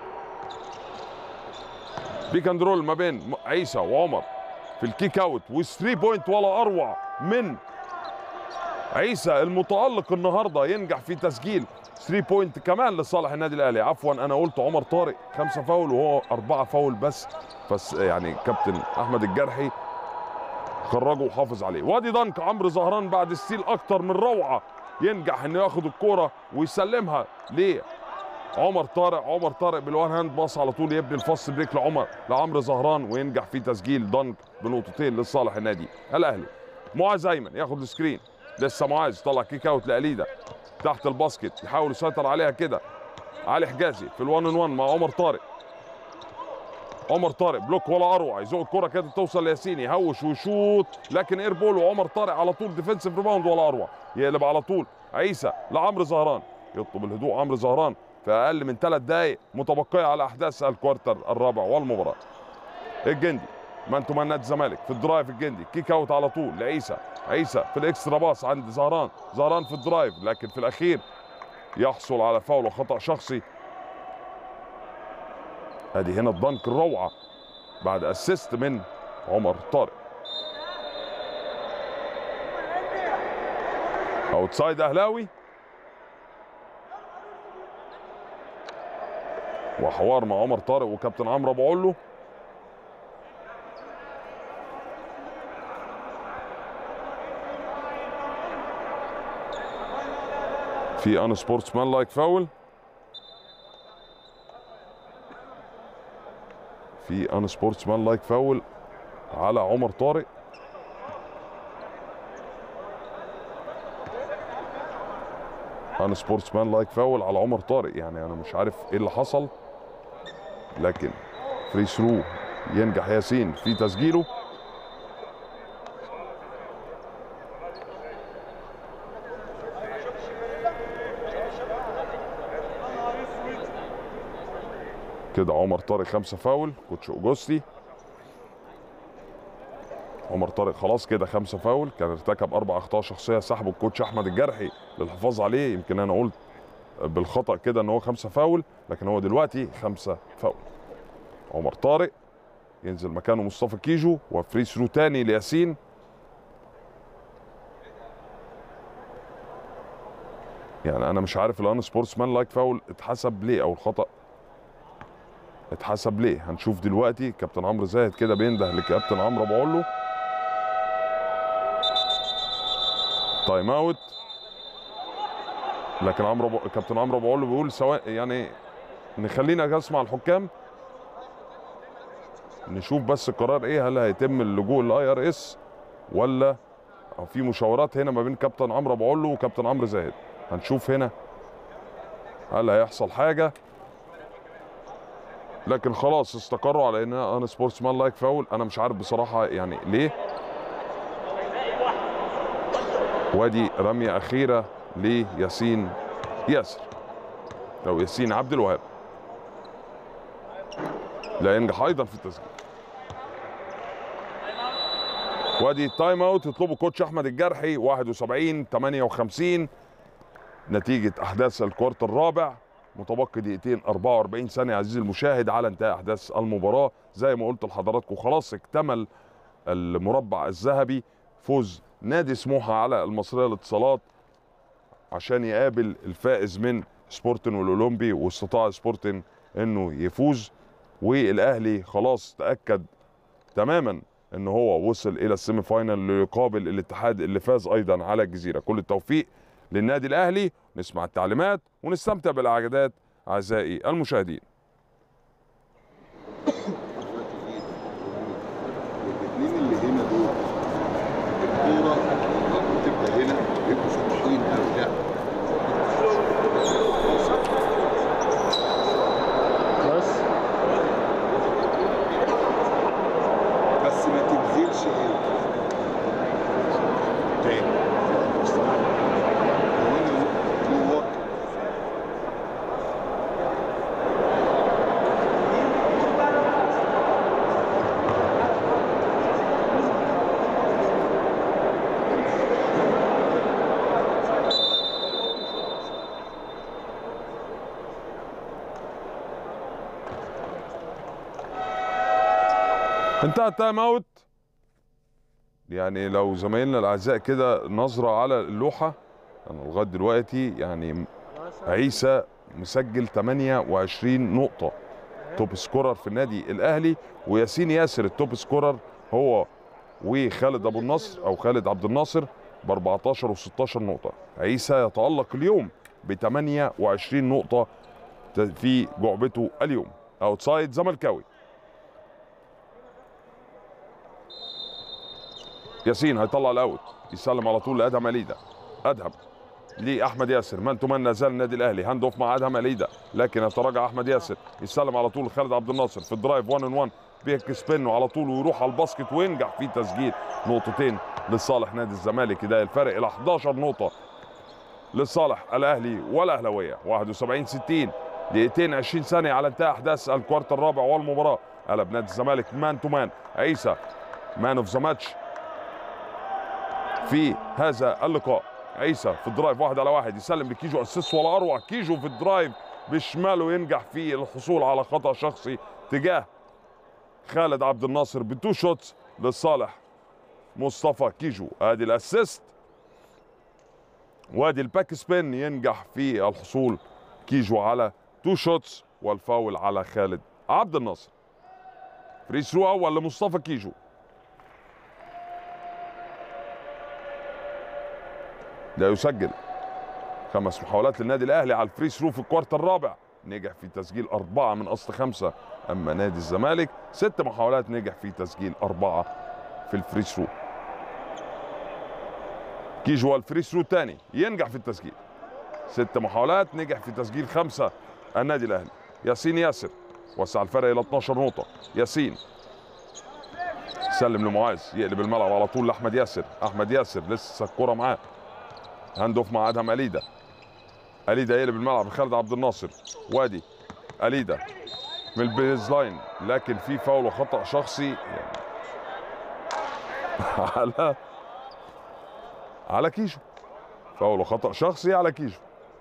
بيك اند رول ما بين م- عيسى وعمر في الكيك اوت و3 بوينت ولا اروع من عيسى المتألق النهارده ينجح في تسجيل 3 بوينت كمان لصالح النادي الاهلي عفوا انا قلت عمر طارق خمسة فاول وهو أربعة فاول بس بس يعني كابتن احمد الجرحي خرجه وحافظ عليه وادي دنك عمرو زهران بعد ستيل اكتر من روعه ينجح انه ياخد الكوره ويسلمها ليه عمر طارق عمر طارق بالوان هاند باص على طول يبني الفاست بريك لعمر لعمرو زهران وينجح في تسجيل دنك بنقطتين لصالح النادي الاهلي معاذ ايمن ياخد السكرين لسه معاذ طلع كيك اوت لأليدا تحت الباسكت يحاول يسيطر عليها كده علي حجازي في الوان ان وان مع عمر طارق عمر طارق بلوك ولا اروع يزق الكره كده توصل لياسين يهوش ويشوط لكن اير بول وعمر طارق على طول ديفنسيف ريباوند ولا اروع يقلب على طول عيسى لعمرو زهران يطلب الهدوء عمرو زهران في اقل من ثلاث دقائق متبقيه على احداث الكوارتر الرابع والمباراه الجندي مان تو مان نادي الزمالك في الدرايف الجندي كيك اوت على طول لعيسى عيسى في الاكسترا باص عند زهران زهران في الدرايف لكن في الاخير يحصل على فاول وخطا شخصي ادي هنا الضنك الروعه بعد اسيست من عمر طارق اوتسايد اهلاوي وحوار مع عمر طارق وكابتن عمرو ابو علو في ان سبورتس مان لايك فاول في ان سبورتس مان لايك فاول على عمر طارق ان سبورتس مان لايك فاول على عمر طارق يعني انا مش عارف ايه اللي حصل لكن فري ثرو ينجح ياسين في تسجيله كده عمر طارق خمسة فاول كوتش اوجوستي عمر طارق خلاص كده خمسة فاول كان ارتكب أربع أخطاء شخصية سحبه الكوتش أحمد الجرحي للحفاظ عليه يمكن أنا قلت بالخطأ كده إن هو خمسة فاول لكن هو دلوقتي خمسة فاول عمر طارق ينزل مكانه مصطفى كيجو وفري ثرو تاني لياسين يعني انا مش عارف الان سبورتس مان لايك فاول اتحسب ليه او الخطا اتحسب ليه هنشوف دلوقتي كابتن عمرو زاهد كده بينده لكابتن عمرو بقول له تايم اوت لكن عمرو ب... كابتن عمرو بقول له بيقول سواء يعني نخلينا اسمع الحكام نشوف بس القرار ايه هل هيتم اللجوء للاي ار اس ولا او في مشاورات هنا ما بين كابتن عمرو بقول له وكابتن عمرو زاهد هنشوف هنا هل هيحصل حاجه لكن خلاص استقروا على ان انا سبورتس مان لايك فاول انا مش عارف بصراحه يعني ليه وادي رميه اخيره لياسين ياسر او ياسين عبد الوهاب لا ينجح ايضا في التسجيل وادي التايم اوت يطلبه كوتش احمد الجرحي 71 58 نتيجه احداث الكوارت الرابع متبقي دقيقتين 44 ثانيه عزيزي المشاهد على انتهاء احداث المباراه زي ما قلت لحضراتكم خلاص اكتمل المربع الذهبي فوز نادي سموحه على المصريه للاتصالات عشان يقابل الفائز من سبورتن والاولمبي واستطاع سبورتن انه يفوز والاهلي خلاص تاكد تماما ان هو وصل الى السيمي فاينال ليقابل الاتحاد اللي فاز ايضا على الجزيره كل التوفيق للنادي الاهلي نسمع التعليمات ونستمتع بالاعداد اعزائي المشاهدين الاثنين اللي هنا دول الكوره لما بتبقى هنا بيبقوا سطحيين قوي لا بس بس ما تنزلش هنا تاني وهنا جوه انتهى التايم اوت يعني لو زمايلنا الاعزاء كده نظره على اللوحه انا لغايه دلوقتي يعني عيسى مسجل 28 نقطه توب سكورر في النادي الاهلي وياسين ياسر التوب سكورر هو وخالد ابو النصر او خالد عبد الناصر ب 14 و16 نقطه عيسى يتالق اليوم ب 28 نقطه في جعبته اليوم اوتسايد زملكاوي ياسين هيطلع الاوت يسلم على طول لادهم اليدا ادهم لاحمد ياسر من تمنى زال النادي الاهلي هاند اوف مع ادهم اليدا لكن يتراجع احمد ياسر يسلم على طول خالد عبد الناصر في الدرايف 1 ان 1 بيكس بينه على طول ويروح على الباسكت وينجح في تسجيل نقطتين لصالح نادي الزمالك يضايق الفرق الى 11 نقطه لصالح الاهلي والاهلاويه 71 60 دقيقتين 20 ثانيه على انتهاء احداث الكوارت الرابع والمباراه قلب نادي الزمالك مان تو مان عيسى مان اوف ذا ماتش في هذا اللقاء عيسى في الدرايف واحد على واحد يسلم لكيجو اسيس ولا اروع كيجو في الدرايف بشماله ينجح في الحصول على خطا شخصي تجاه خالد عبد الناصر بتو شوتس لصالح مصطفى كيجو ادي الاسيست وادي الباك سبين ينجح في الحصول كيجو على تو شوتس والفاول على خالد عبد الناصر فري ثرو اول لمصطفى كيجو لا يسجل خمس محاولات للنادي الاهلي على الفري ثرو في الكوارت الرابع نجح في تسجيل أربعة من أصل خمسة أما نادي الزمالك ست محاولات نجح في تسجيل أربعة في الفري ثرو كيجو الفري ثرو الثاني ينجح في التسجيل ست محاولات نجح في تسجيل خمسة النادي الأهلي ياسين ياسر وسع الفرق إلى 12 نقطة ياسين سلم لمعاذ يقلب الملعب على طول لأحمد ياسر أحمد ياسر لسه الكرة معاه هاند اوف مع ادهم اليدا اليدا يقلب الملعب لخالد عبد الناصر وادي اليدا من البيز لاين لكن في فاول وخطا شخصي يعني على على كيجو فاول وخطا شخصي على كيجو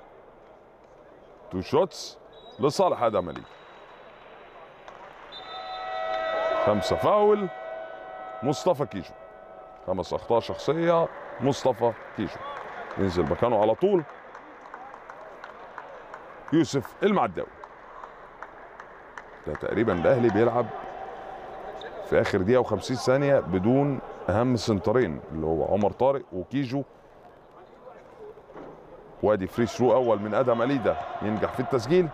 تو شوتس لصالح ادهم اليدا خمسه فاول مصطفى كيجو خمس اخطاء شخصيه مصطفى كيجو ينزل مكانه على طول يوسف المعداوي ده تقريبا الاهلي بيلعب في اخر دقيقه و50 ثانيه بدون اهم سنترين اللي هو عمر طارق وكيجو وادي فري ثرو اول من ادم اليدا ينجح في التسجيل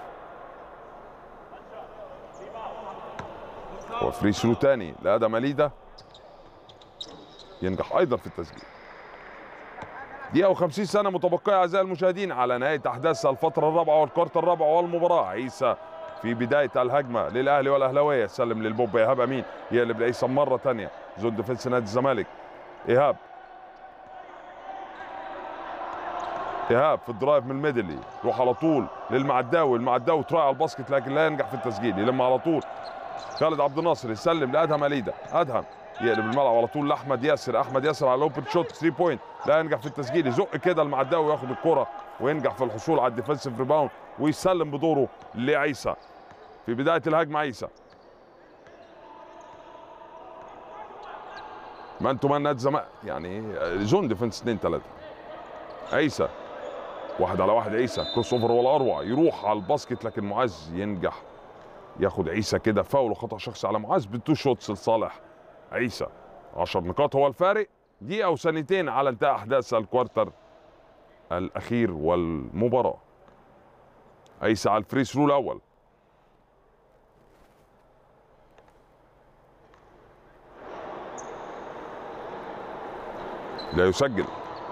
وفري ثرو تاني لادم اليدا ينجح ايضا في التسجيل دقيقة و50 سنة متبقية أعزائي المشاهدين على نهاية أحداث الفترة الرابعة والكارت الرابع والمباراة عيسى في بداية الهجمة للأهلي والأهلاوية سلم للبوب إيهاب أمين يقلب لعيسى مرة تانية زون ديفنس نادي الزمالك إيهاب إيهاب في الدرايف من الميدلي يروح على طول للمعداوي المعداوي تراي على الباسكت لكن لا ينجح في التسجيل يلم على طول خالد عبد الناصر يسلم لأدهم أليدا أدهم يقلب الملعب على طول لاحمد ياسر احمد ياسر على الاوبن شوت 3 بوينت لا ينجح في التسجيل يزق كده المعداوي وياخد الكره وينجح في الحصول على الديفنسيف ريباوند ويسلم بدوره لعيسى في بدايه الهجمه عيسى ما انتم مان نادي زمان يعني زون ديفنس 2 3 عيسى واحد على واحد عيسى كروس اوفر ولا اروع يروح على الباسكت لكن معاذ ينجح ياخد عيسى كده فاول وخطا شخصي على معاذ بتو شوتس لصالح عيسى 10 نقاط هو الفارق دقيقة وثانيتين على انتهاء أحداث الكوارتر الأخير والمباراة عيسى على الفري ثرو الأول لا يسجل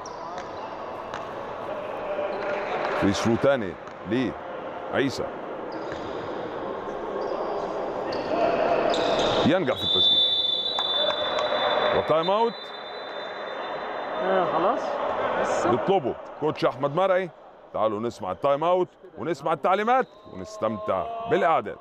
فري ثرو تاني ليه عيسى ينجح في التسجيل وتايم اوت آه خلاص لسه بيطلبه كوتش احمد مرعي تعالوا نسمع التايم اوت ونسمع التعليمات ونستمتع بالاعداد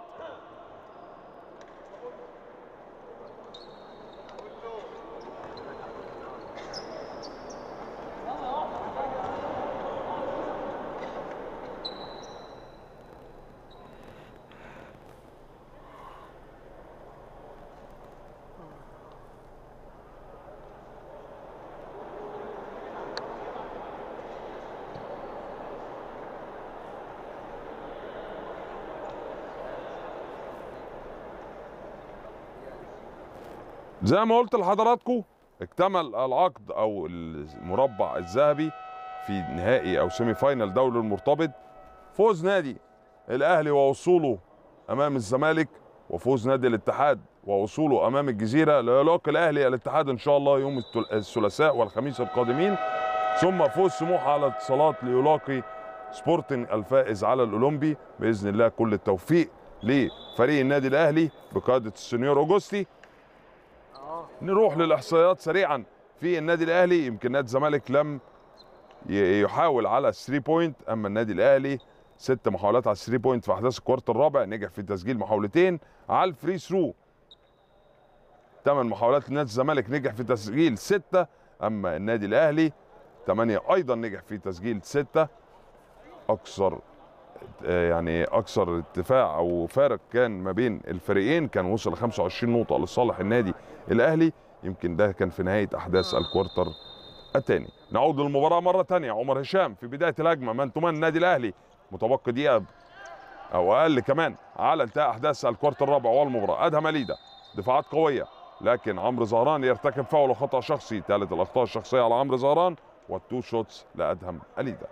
زي ما قلت لحضراتكم اكتمل العقد او المربع الذهبي في نهائي او سيمي فاينال دوري المرتبط فوز نادي الاهلي ووصوله امام الزمالك وفوز نادي الاتحاد ووصوله امام الجزيره ليلاقي الاهلي الاتحاد ان شاء الله يوم التل- الثلاثاء والخميس القادمين ثم فوز سموحه على اتصالات ليلاقي سبورتنج الفائز على الاولمبي باذن الله كل التوفيق لفريق النادي الاهلي بقياده السنيور اوجوستي نروح للاحصائيات سريعا في النادي الاهلي يمكن نادي الزمالك لم ي- يحاول على الثري بوينت اما النادي الاهلي ست محاولات على الثري بوينت في احداث الكوارت الرابع نجح في تسجيل محاولتين على الفري ثرو ثمان محاولات لنادي الزمالك نجح في تسجيل ستة اما النادي الاهلي ثمانية ايضا نجح في تسجيل ستة اكثر آه، يعني اكثر ارتفاع او فارق كان ما بين الفريقين كان وصل ل 25 نقطة لصالح النادي الاهلي يمكن ده كان في نهاية احداث الكوارتر الثاني نعود للمباراة مرة ثانية عمر هشام في بداية الهجمة من تمان النادي الاهلي متبقي دقيقة او اقل كمان على انتهاء احداث الكوارتر الرابع والمباراة ادهم مليدة دفاعات قوية لكن عمرو زهران يرتكب فاول وخطأ شخصي ثالث الاخطاء الشخصية على عمرو زهران والتو شوتس لادهم مليدة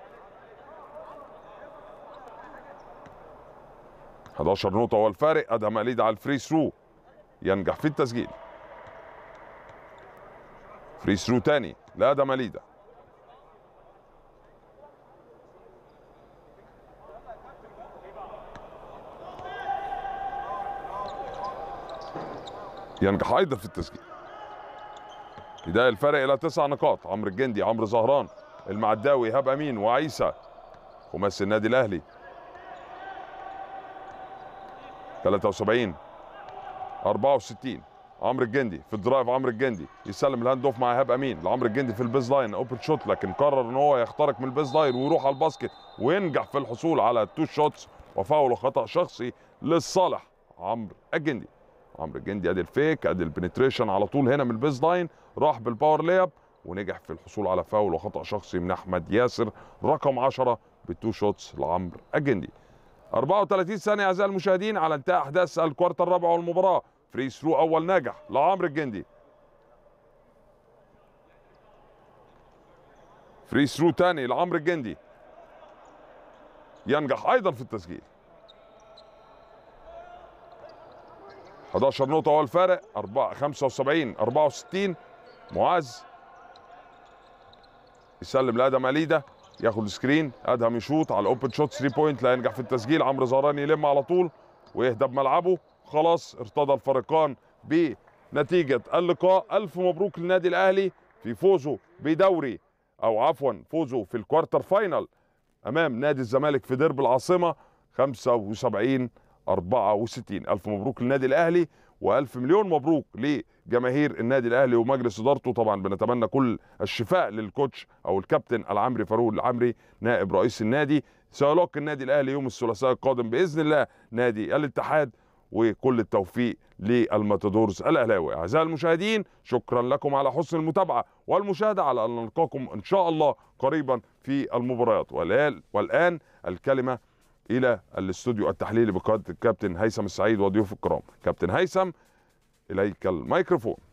11 نقطة هو الفارق ادهم مليدة على الفري ثرو ينجح في التسجيل فري ثرو تاني لادهم مليدة ينجح ايضا في التسجيل بداية الفرق الى تسع نقاط عمرو الجندي عمرو زهران المعداوي ايهاب امين وعيسى خماسي النادي الاهلي 73 64 عمرو الجندي في الدرايف عمرو الجندي يسلم الهاند اوف مع ايهاب امين لعمرو الجندي في البيز لاين اوبن شوت لكن قرر ان هو يخترق من البيز لاين ويروح على الباسكت وينجح في الحصول على التو شوتس وفاول خطا شخصي للصالح عمرو الجندي عمرو الجندي ادي الفيك ادي البنتريشن على طول هنا من البيز لاين راح بالباور لياب ونجح في الحصول على فاول وخطا شخصي من احمد ياسر رقم 10 بالتو شوتس لعمرو الجندي 34 ثانية أعزائي المشاهدين على انتهاء أحداث الكوارتر الرابع والمباراة فري ثرو أول ناجح لعمرو الجندي فري ثرو تاني لعمرو الجندي ينجح أيضا في التسجيل 11 نقطة هو الفارق 4 75 64 معاذ يسلم لادم أليدا ياخد سكرين ادهم يشوط على الاوبن شوت 3 بوينت لا ينجح في التسجيل عمرو زهران يلم على طول ويهدى بملعبه خلاص ارتضى الفريقان بنتيجه اللقاء الف مبروك للنادي الاهلي في فوزه بدوري او عفوا فوزه في الكوارتر فاينل امام نادي الزمالك في ديربي العاصمه 75 64 الف مبروك للنادي الاهلي والف مليون مبروك لجماهير النادي الاهلي ومجلس ادارته طبعا بنتمنى كل الشفاء للكوتش او الكابتن العمري فاروق العمري نائب رئيس النادي سيلاقي النادي الاهلي يوم الثلاثاء القادم باذن الله نادي الاتحاد وكل التوفيق للماتادورز الاهلاوي اعزائي المشاهدين شكرا لكم على حسن المتابعه والمشاهده على ان نلقاكم ان شاء الله قريبا في المباريات والآن- والان الكلمه الى الاستوديو التحليلي بقياده الكابتن هيثم السعيد وضيوف الكرام كابتن هيثم اليك الميكروفون